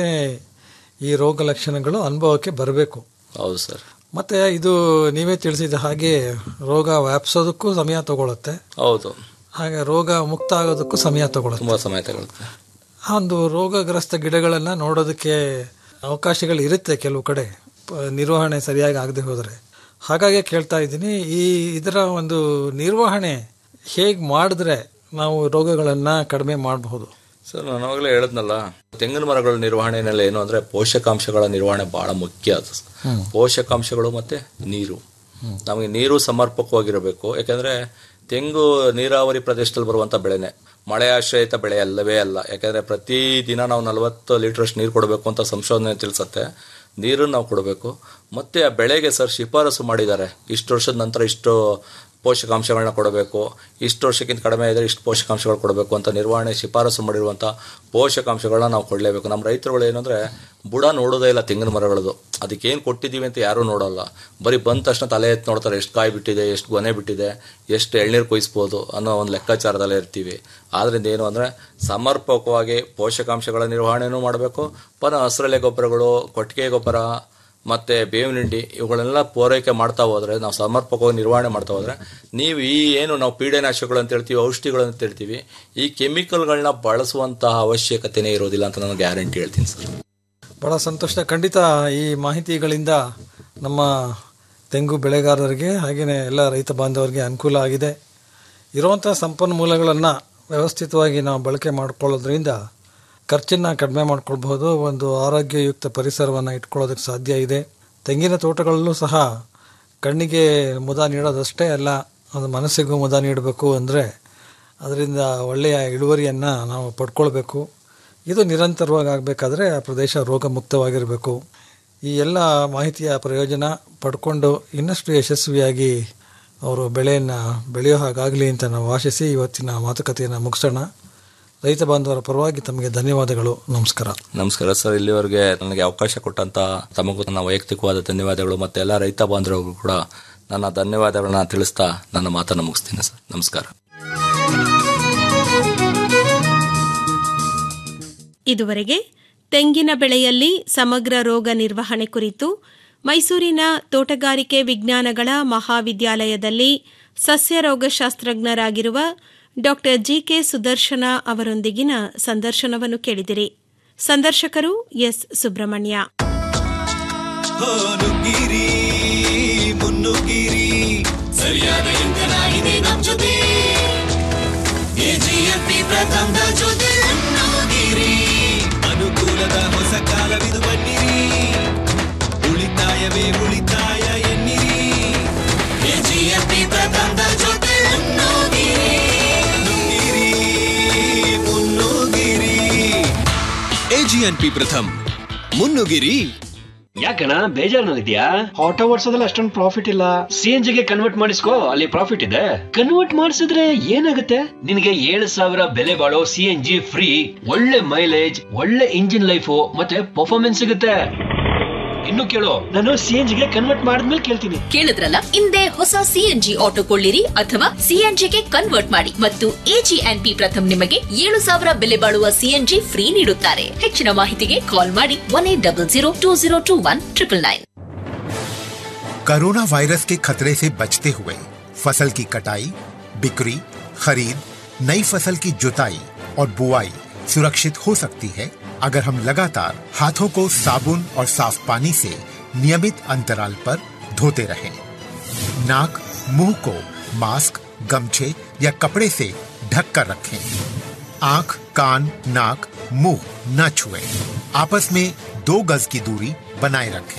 ಈ ರೋಗ ಲಕ್ಷಣಗಳು ಅನುಭವಕ್ಕೆ ಬರಬೇಕು ಹೌದು ಸರ್ ಮತ್ತೆ ಇದು ನೀವೇ ತಿಳಿಸಿದ ಹಾಗೆ ರೋಗ ವ್ಯಾಪಿಸೋದಕ್ಕೂ ಸಮಯ ತಗೊಳುತ್ತೆ ಹೌದು ಹಾಗೆ ರೋಗ ಮುಕ್ತ ಆಗೋದಕ್ಕೂ ಸಮಯ ತಗೊಳುತ್ತೆ ತುಂಬ ಸಮಯ ತಗೊಳುತ್ತೆ ಆ ಒಂದು ರೋಗಗ್ರಸ್ತ ಗಿಡಗಳನ್ನ ನೋಡೋದಕ್ಕೆ ಅವಕಾಶಗಳು ಇರುತ್ತೆ ಕೆಲವು ಕಡೆ ಪ- ನಿರ್ವಹಣೆ ಸರಿಯಾಗಿ ಆಗದೆ ಹೋದರೆ ಹಾಗಾಗಿ ಕೇಳ್ತಾ ಇದ್ದೀನಿ ಈ ಇದರ ಒಂದು ನಿರ್ವಹಣೆ ಹೇಗೆ ಮಾಡಿದ್ರೆ ನಾವು ರೋಗಗಳನ್ನ ಕಡಿಮೆ ಮಾಡಬಹುದು ಸರ್ ನಾನು ಅವಾಗಲೇ ಹೇಳಿದ್ನಲ್ಲ ತೆಂಗಿನ ಮರಗಳ ನಿರ್ವಹಣೆಯಲ್ಲಿ ಏನು ಅಂದರೆ ಪೋಷಕಾಂಶಗಳ ನಿರ್ವಹಣೆ ಭಾಳ ಮುಖ್ಯ ಅದು ಹ್ಮ್. ಪೋಷಕಾಂಶಗಳು ಮತ್ತು ನೀರು ನಮಗೆ ನೀರು ಸಮರ್ಪಕವಾಗಿರಬೇಕು ಯಾಕಂದರೆ ತೆಂಗು ನೀರಾವರಿ ಪ್ರದೇಶದಲ್ಲಿ ಬರುವಂಥ ಬೆಳೆನೆ ಮಳೆ ಆಶ್ರಯಿತ ಬೆಳೆ ಅಲ್ಲವೇ ಅಲ್ಲ ಯಾಕಂದರೆ ಪ್ರತಿ ದಿನ ನಾವು ನಲವತ್ತು ಲೀಟ್ರಷ್ಟು ನೀರು ಕೊಡಬೇಕು ಅಂತ ಸಂಶೋಧನೆ ತಿಳಿಸುತ್ತೆ ನೀರನ್ನು ನಾವು ಕೊಡಬೇಕು ಮತ್ತು ಆ ಬೆಳೆಗೆ ಸರ್ ಶಿಫಾರಸು ಮಾಡಿದ್ದಾರೆ ಇಷ್ಟು ವರ್ಷದ ನಂತರ ಇಷ್ಟು ಪೋಷಕಾಂಶಗಳನ್ನ ಕೊಡಬೇಕು ಇಷ್ಟು ವರ್ಷಕ್ಕಿಂತ ಕಡಿಮೆ ಇದ್ದರೆ ಇಷ್ಟು ಪೋಷಕಾಂಶಗಳು ಕೊಡಬೇಕು ಅಂತ ನಿರ್ವಹಣೆ ಶಿಫಾರಸು ಮಾಡಿರುವಂಥ ಪೋಷಕಾಂಶಗಳನ್ನ ನಾವು ಕೊಡಲೇಬೇಕು ನಮ್ಮ ರೈತರುಗಳು ಏನಂದರೆ ಬುಡ ನೋಡೋದೇ ಇಲ್ಲ ತೆಂಗಿನ ಮರಗಳದು ಅದಕ್ಕೇನು ಕೊಟ್ಟಿದ್ದೀವಿ ಅಂತ ಯಾರೂ ನೋಡೋಲ್ಲ ಬರೀ ಬಂದ ತಕ್ಷಣ ತಲೆ ಎತ್ತಿ ನೋಡ್ತಾರೆ ಎಷ್ಟು ಕಾಯಿ ಬಿಟ್ಟಿದೆ ಎಷ್ಟು ಗೊನೆ ಬಿಟ್ಟಿದೆ ಎಷ್ಟು ಎಳ್ನೀರು ಕೊಯ್ಸ್ಬೋದು ಅನ್ನೋ ಒಂದು ಲೆಕ್ಕಾಚಾರದಲ್ಲೇ ಇರ್ತೀವಿ ಆದ್ದರಿಂದ ಏನು ಅಂದರೆ ಸಮರ್ಪಕವಾಗಿ ಪೋಷಕಾಂಶಗಳ ನಿರ್ವಹಣೆನೂ ಮಾಡಬೇಕು ಪುನಃ ಹಸಿರೆಲೆ ಗೊಬ್ಬರಗಳು ಕೊಟ್ಟಿಗೆ ಗೊಬ್ಬರ ಮತ್ತು ಬೇವಿನ ಹಿಂಡಿ ಇವುಗಳೆಲ್ಲ ಪೂರೈಕೆ ಮಾಡ್ತಾ ಹೋದರೆ ನಾವು ಸಮರ್ಪಕವಾಗಿ ನಿರ್ವಹಣೆ ಮಾಡ್ತಾ ಹೋದರೆ ನೀವು ಈ ಏನು ನಾವು ಪೀಡೆನಾಶಕಗಳು ಅಂತ ಹೇಳ್ತೀವಿ ಔಷಧಿಗಳು ಅಂತ ಹೇಳ್ತೀವಿ ಈ ಕೆಮಿಕಲ್ಗಳನ್ನ ಬಳಸುವಂತಹ ಅವಶ್ಯಕತೆನೇ ಇರೋದಿಲ್ಲ ಅಂತ ನಾನು ಗ್ಯಾರಂಟಿ ಹೇಳ್ತೀನಿ ಸರ್ ಬಹಳ ಸಂತೋಷ ಖಂಡಿತ ಈ ಮಾಹಿತಿಗಳಿಂದ ನಮ್ಮ ತೆಂಗು ಬೆಳೆಗಾರರಿಗೆ ಹಾಗೆಯೇ ಎಲ್ಲ ರೈತ ಬಾಂಧವರಿಗೆ ಅನುಕೂಲ ಆಗಿದೆ ಇರುವಂಥ ಸಂಪನ್ಮೂಲಗಳನ್ನು ವ್ಯವಸ್ಥಿತವಾಗಿ ನಾವು ಬಳಕೆ ಮಾಡಿಕೊಳ್ಳೋದ್ರಿಂದ ಖರ್ಚನ್ನು ಕಡಿಮೆ ಮಾಡ್ಕೊಳ್ಬಹುದು ಒಂದು ಆರೋಗ್ಯಯುಕ್ತ ಪರಿಸರವನ್ನು ಇಟ್ಕೊಳ್ಳೋದಕ್ಕೆ ಸಾಧ್ಯ ಇದೆ ತೆಂಗಿನ ತೋಟಗಳಲ್ಲೂ ಸಹ ಕಣ್ಣಿಗೆ ಮುದ ನೀಡೋದಷ್ಟೇ ಅಲ್ಲ ಅದು ಮನಸ್ಸಿಗೂ ಮುದ ನೀಡಬೇಕು ಅಂದರೆ ಅದರಿಂದ ಒಳ್ಳೆಯ ಇಳುವರಿಯನ್ನು ನಾವು ಪಡ್ಕೊಳ್ಬೇಕು ಇದು ನಿರಂತರವಾಗಿ ಆಗಬೇಕಾದ್ರೆ ಆ ಪ್ರದೇಶ ರೋಗ ಮುಕ್ತವಾಗಿರಬೇಕು ಈ ಎಲ್ಲ ಮಾಹಿತಿಯ ಪ್ರಯೋಜನ ಪಡ್ಕೊಂಡು ಇನ್ನಷ್ಟು ಯಶಸ್ವಿಯಾಗಿ ಅವರು ಬೆಳೆಯನ್ನು ಬೆಳೆಯೋ ಹಾಗಾಗಲಿ ಅಂತ ನಾವು ಆಶಿಸಿ ಇವತ್ತಿನ ಮಾತುಕತೆಯನ್ನು ಮುಗಿಸೋಣ ರೈತ ಬಾಂಧವರ ಪರವಾಗಿ ತಮಗೆ ಧನ್ಯವಾದಗಳು ನಮಸ್ಕಾರ ನಮಸ್ಕಾರ ಸರ್ ಇಲ್ಲಿವರೆಗೆ ನನಗೆ ಅವಕಾಶ ಕೊಟ್ಟಂತ ತಮಗೂ ನನ್ನ ವೈಯಕ್ತಿಕವಾದ ಧನ್ಯವಾದಗಳು ಮತ್ತೆ ಎಲ್ಲ ರೈತ ಬಾಂಧವರಿಗೂ ಕೂಡ ನನ್ನ ಧನ್ಯವಾದಗಳನ್ನ ತಿಳಿಸ್ತಾ ನನ್ನ ಮಾತನ್ನು ಮುಗಿಸ್ತೀನಿ ಸರ್ ನಮಸ್ಕಾರ ಇದುವರೆಗೆ ತೆಂಗಿನ ಬೆಳೆಯಲ್ಲಿ ಸಮಗ್ರ ರೋಗ ನಿರ್ವಹಣೆ ಕುರಿತು ಮೈಸೂರಿನ ತೋಟಗಾರಿಕೆ ವಿಜ್ಞಾನಗಳ ಮಹಾವಿದ್ಯಾಲಯದಲ್ಲಿ ಸಸ್ಯ ರೋಗಶಾಸ್ತ್ರಜ್ಞರಾಗಿರುವ ಡಾ ಜಿಕೆ ಸುದರ್ಶನ ಅವರೊಂದಿಗಿನ ಸಂದರ್ಶನವನ್ನು ಕೇಳಿದಿರಿ ಸಂದರ್ಶಕರು ಎಸ್ ಸುಬ್ರಹ್ಮಣ್ಯ ನುಗ್ಗಿರಿ ಮುನ್ನುಗ್ಗಿರಿ ಸರಿಯಾದ ಇಂಧನ ಇದೆ ನಮ್ ಜೊತೆ ಎಜಿಎಂಪಿ ಪ್ರಥಮದ ಜೊತೆ ಮುನ್ನುಗ್ಗಿರಿ ಅನುಕೂಲದ ಹೊಸ ಕಾಲವಿದು ಬನ್ನಿರಿ ಉಳಿತಾಯವೇ ಉಳಿತಾಯ ಎನ್ನಿರಿ ಎಜಿಎಂಪಿ ಪ್ರಥಮದ ಜೊತೆ ಮುನ್ನುಗ್ಗಿರಿ ನುಗ್ಗಿರಿ ಮುನ್ನುಗ್ಗಿರಿ ಎಜಿಎನ್ಪಿ ಪ್ರಥಮ್ ಮುನ್ನುಗಿರಿ ಯಾಕಣ ಬೇಜಾರಿನಲ್ಲಿದ್ಯಾ ಆಟೋ ಓಡಿಸೋದ್ರಲ್ಲಿ ಅಷ್ಟೊಂದು ಪ್ರಾಫಿಟ್ ಇಲ್ಲ ಸಿ ಎನ್ ಜಿಗೆ ಕನ್ವರ್ಟ್ ಮಾಡಿಸ್ಕೋ ಅಲ್ಲಿ ಪ್ರಾಫಿಟ್ ಇದೆ ಕನ್ವರ್ಟ್ ಮಾಡಿಸಿದ್ರೆ ಏನಾಗುತ್ತೆ ನಿನಗೆ ಏಳು ಸಾವಿರ ಬೆಲೆ ಬಾಳೋ ಸಿ ಎನ್ ಜಿ ಫ್ರೀ ಒಳ್ಳೆ ಮೈಲೇಜ್ ಒಳ್ಳೆ ಇಂಜಿನ್ ಲೈಫು ಮತ್ತೆ ಪರ್ಫಾರ್ಮೆನ್ಸ್ ಸಿಗುತ್ತೆ ಇನ್ನು ಕೇಳು ನಾನು ಸಿ ಎನ್ ಜಿಗೆ ಕನ್ವರ್ಟ್ ಮಾಡಿದ್ಮೇಲೆ ಕೇಳ್ತೀನಿ ಕೇಳಿದ್ರಲ್ಲ ಹಿಂದೆ ಹೊಸ ಸಿಎನ್ಜಿ ಆಟೋ ಕೊಳ್ಳಿರಿ ಅಥವಾ ಸಿಎನ್ಜಿಗೆ ಕನ್ವರ್ಟ್ ಮಾಡಿ ಮತ್ತು ಎಜಿಎನ್ಪಿ ಪ್ರಥಮ್ ನಿಮಗೆ ಏಳು ಸಾವಿರ ಬೆಲೆ ಬಾಳುವ ಸಿಎನ್ಜಿ ಫ್ರೀ ನೀಡುತ್ತಾರೆ ಹೆಚ್ಚಿನ ಮಾಹಿತಿಗೆ ಕಾಲ್ ಮಾಡಿ one eight double zero two zero two one triple nine corona virus के खतरे से बचते हुए फसल की कटाई बिक्री खरीद नई फसल की जुताई और बुआई सुरक्षित हो सकती है अगर हम लगातार हाथों को साबुन और साफ पानी से नियमित अंतराल पर धोते रहें। नाक मुंह को मास्क गमछे या कपड़े से ढक कर रखें आंख कान नाक मुंह न छुएं। आपस में दो गज की दूरी बनाए रखें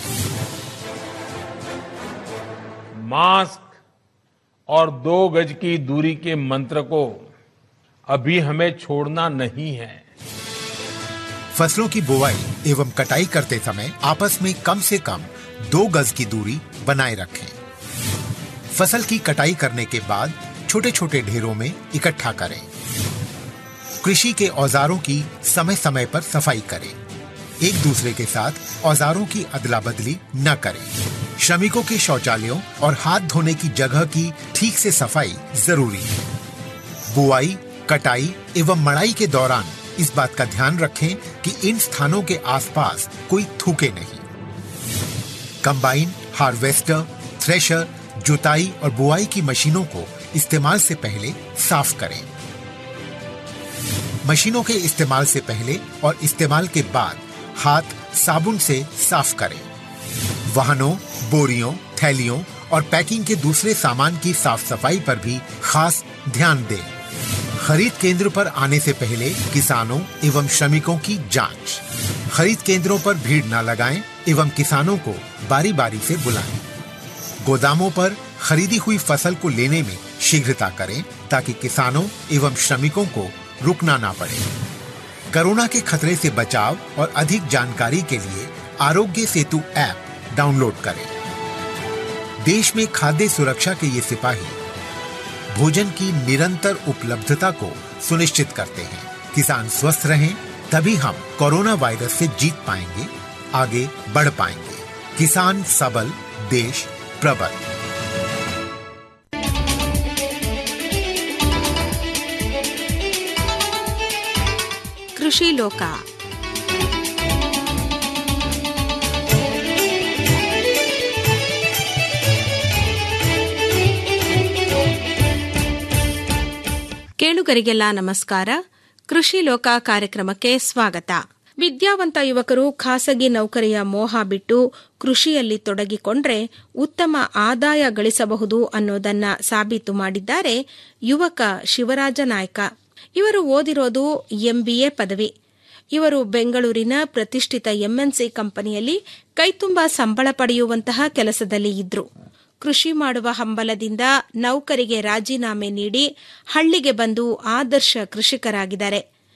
मास्क और दो गज की दूरी के मंत्र को अभी हमें छोड़ना नहीं है फसलों की बुवाई एवं कटाई करते समय आपस में कम से कम दो गज की दूरी बनाए रखें फसल की कटाई करने के बाद छोटे छोटे ढेरों में इकट्ठा करें कृषि के औजारों की समय समय पर सफाई करें एक दूसरे के साथ औजारों की अदला बदली न करें श्रमिकों के शौचालयों और हाथ धोने की जगह की ठीक से सफाई जरूरी है बुआई कटाई एवं मड़ाई के दौरान इस बात का ध्यान रखें कि इन स्थानों के आसपास कोई थूके नहीं कंबाइन हार्वेस्टर थ्रेशर जुताई और बुआई की मशीनों को इस्तेमाल से पहले साफ करें मशीनों के इस्तेमाल से पहले और इस्तेमाल के बाद हाथ साबुन से साफ करें वाहनों बोरियों थैलियों और पैकिंग के दूसरे सामान की साफ सफाई पर भी खास ध्यान दें खरीद केंद्र पर आने से पहले किसानों एवं श्रमिकों की जांच खरीद केंद्रों पर भीड़ न लगाएं एवं किसानों को बारी बारी से बुलाएं गोदामों पर खरीदी हुई फसल को लेने में शीघ्रता करें ताकि किसानों एवं श्रमिकों को रुकना ना पड़े कोरोना के खतरे से बचाव और अधिक जानकारी के लिए आरोग्य सेतु ऐप डाउनलोड करें देश में खाद्य सुरक्षा के ये सिपाही भोजन की निरंतर उपलब्धता को सुनिश्चित करते हैं किसान स्वस्थ रहें तभी हम कोरोना वायरस से जीत पाएंगे आगे बढ़ पाएंगे किसान सबल देश प्रबल ಕೃಷಿ ಲೋಕ ಕೇಳುಗರಿಗೆಲ್ಲ ನಮಸ್ಕಾರ ಕೃಷಿ ಲೋಕ ಕಾರ್ಯಕ್ರಮಕ್ಕೆ ಸ್ವಾಗತ ವಿದ್ಯಾವಂತ ಯುವಕರು ಖಾಸಗಿ ನೌಕರಿಯ ಮೋಹ ಬಿಟ್ಟು ಕೃಷಿಯಲ್ಲಿ ತೊಡಗಿಕೊಂಡ್ರೆ ಉತ್ತಮ ಆದಾಯ ಗಳಿಸಬಹುದು ಅನ್ನೋದನ್ನ ಸಾಬೀತು ಮಾಡಿದ್ದಾರೆ ಯುವಕ ಶಿವರಾಜ ನಾಯ್ಕ ಇವರು ಓದಿರೋದು ಎಂಬಿಎ ಪದವಿ ಇವರು ಬೆಂಗಳೂರಿನ ಪ್ರತಿಷ್ಠಿತ ಎಂಎನ್ಸಿ ಕಂಪನಿಯಲ್ಲಿ ಕೈತುಂಬ ಸಂಬಳ ಪಡೆಯುವಂತಹ ಕೆಲಸದಲ್ಲಿ ಇದ್ರು ಕೃಷಿ ಮಾಡುವ ಹಂಬಲದಿಂದ ನೌಕರಿಗೆ ರಾಜೀನಾಮೆ ನೀಡಿ ಹಳ್ಳಿಗೆ ಬಂದು ಆದರ್ಶ ಕೃಷಿಕರಾಗಿದ್ದಾರೆ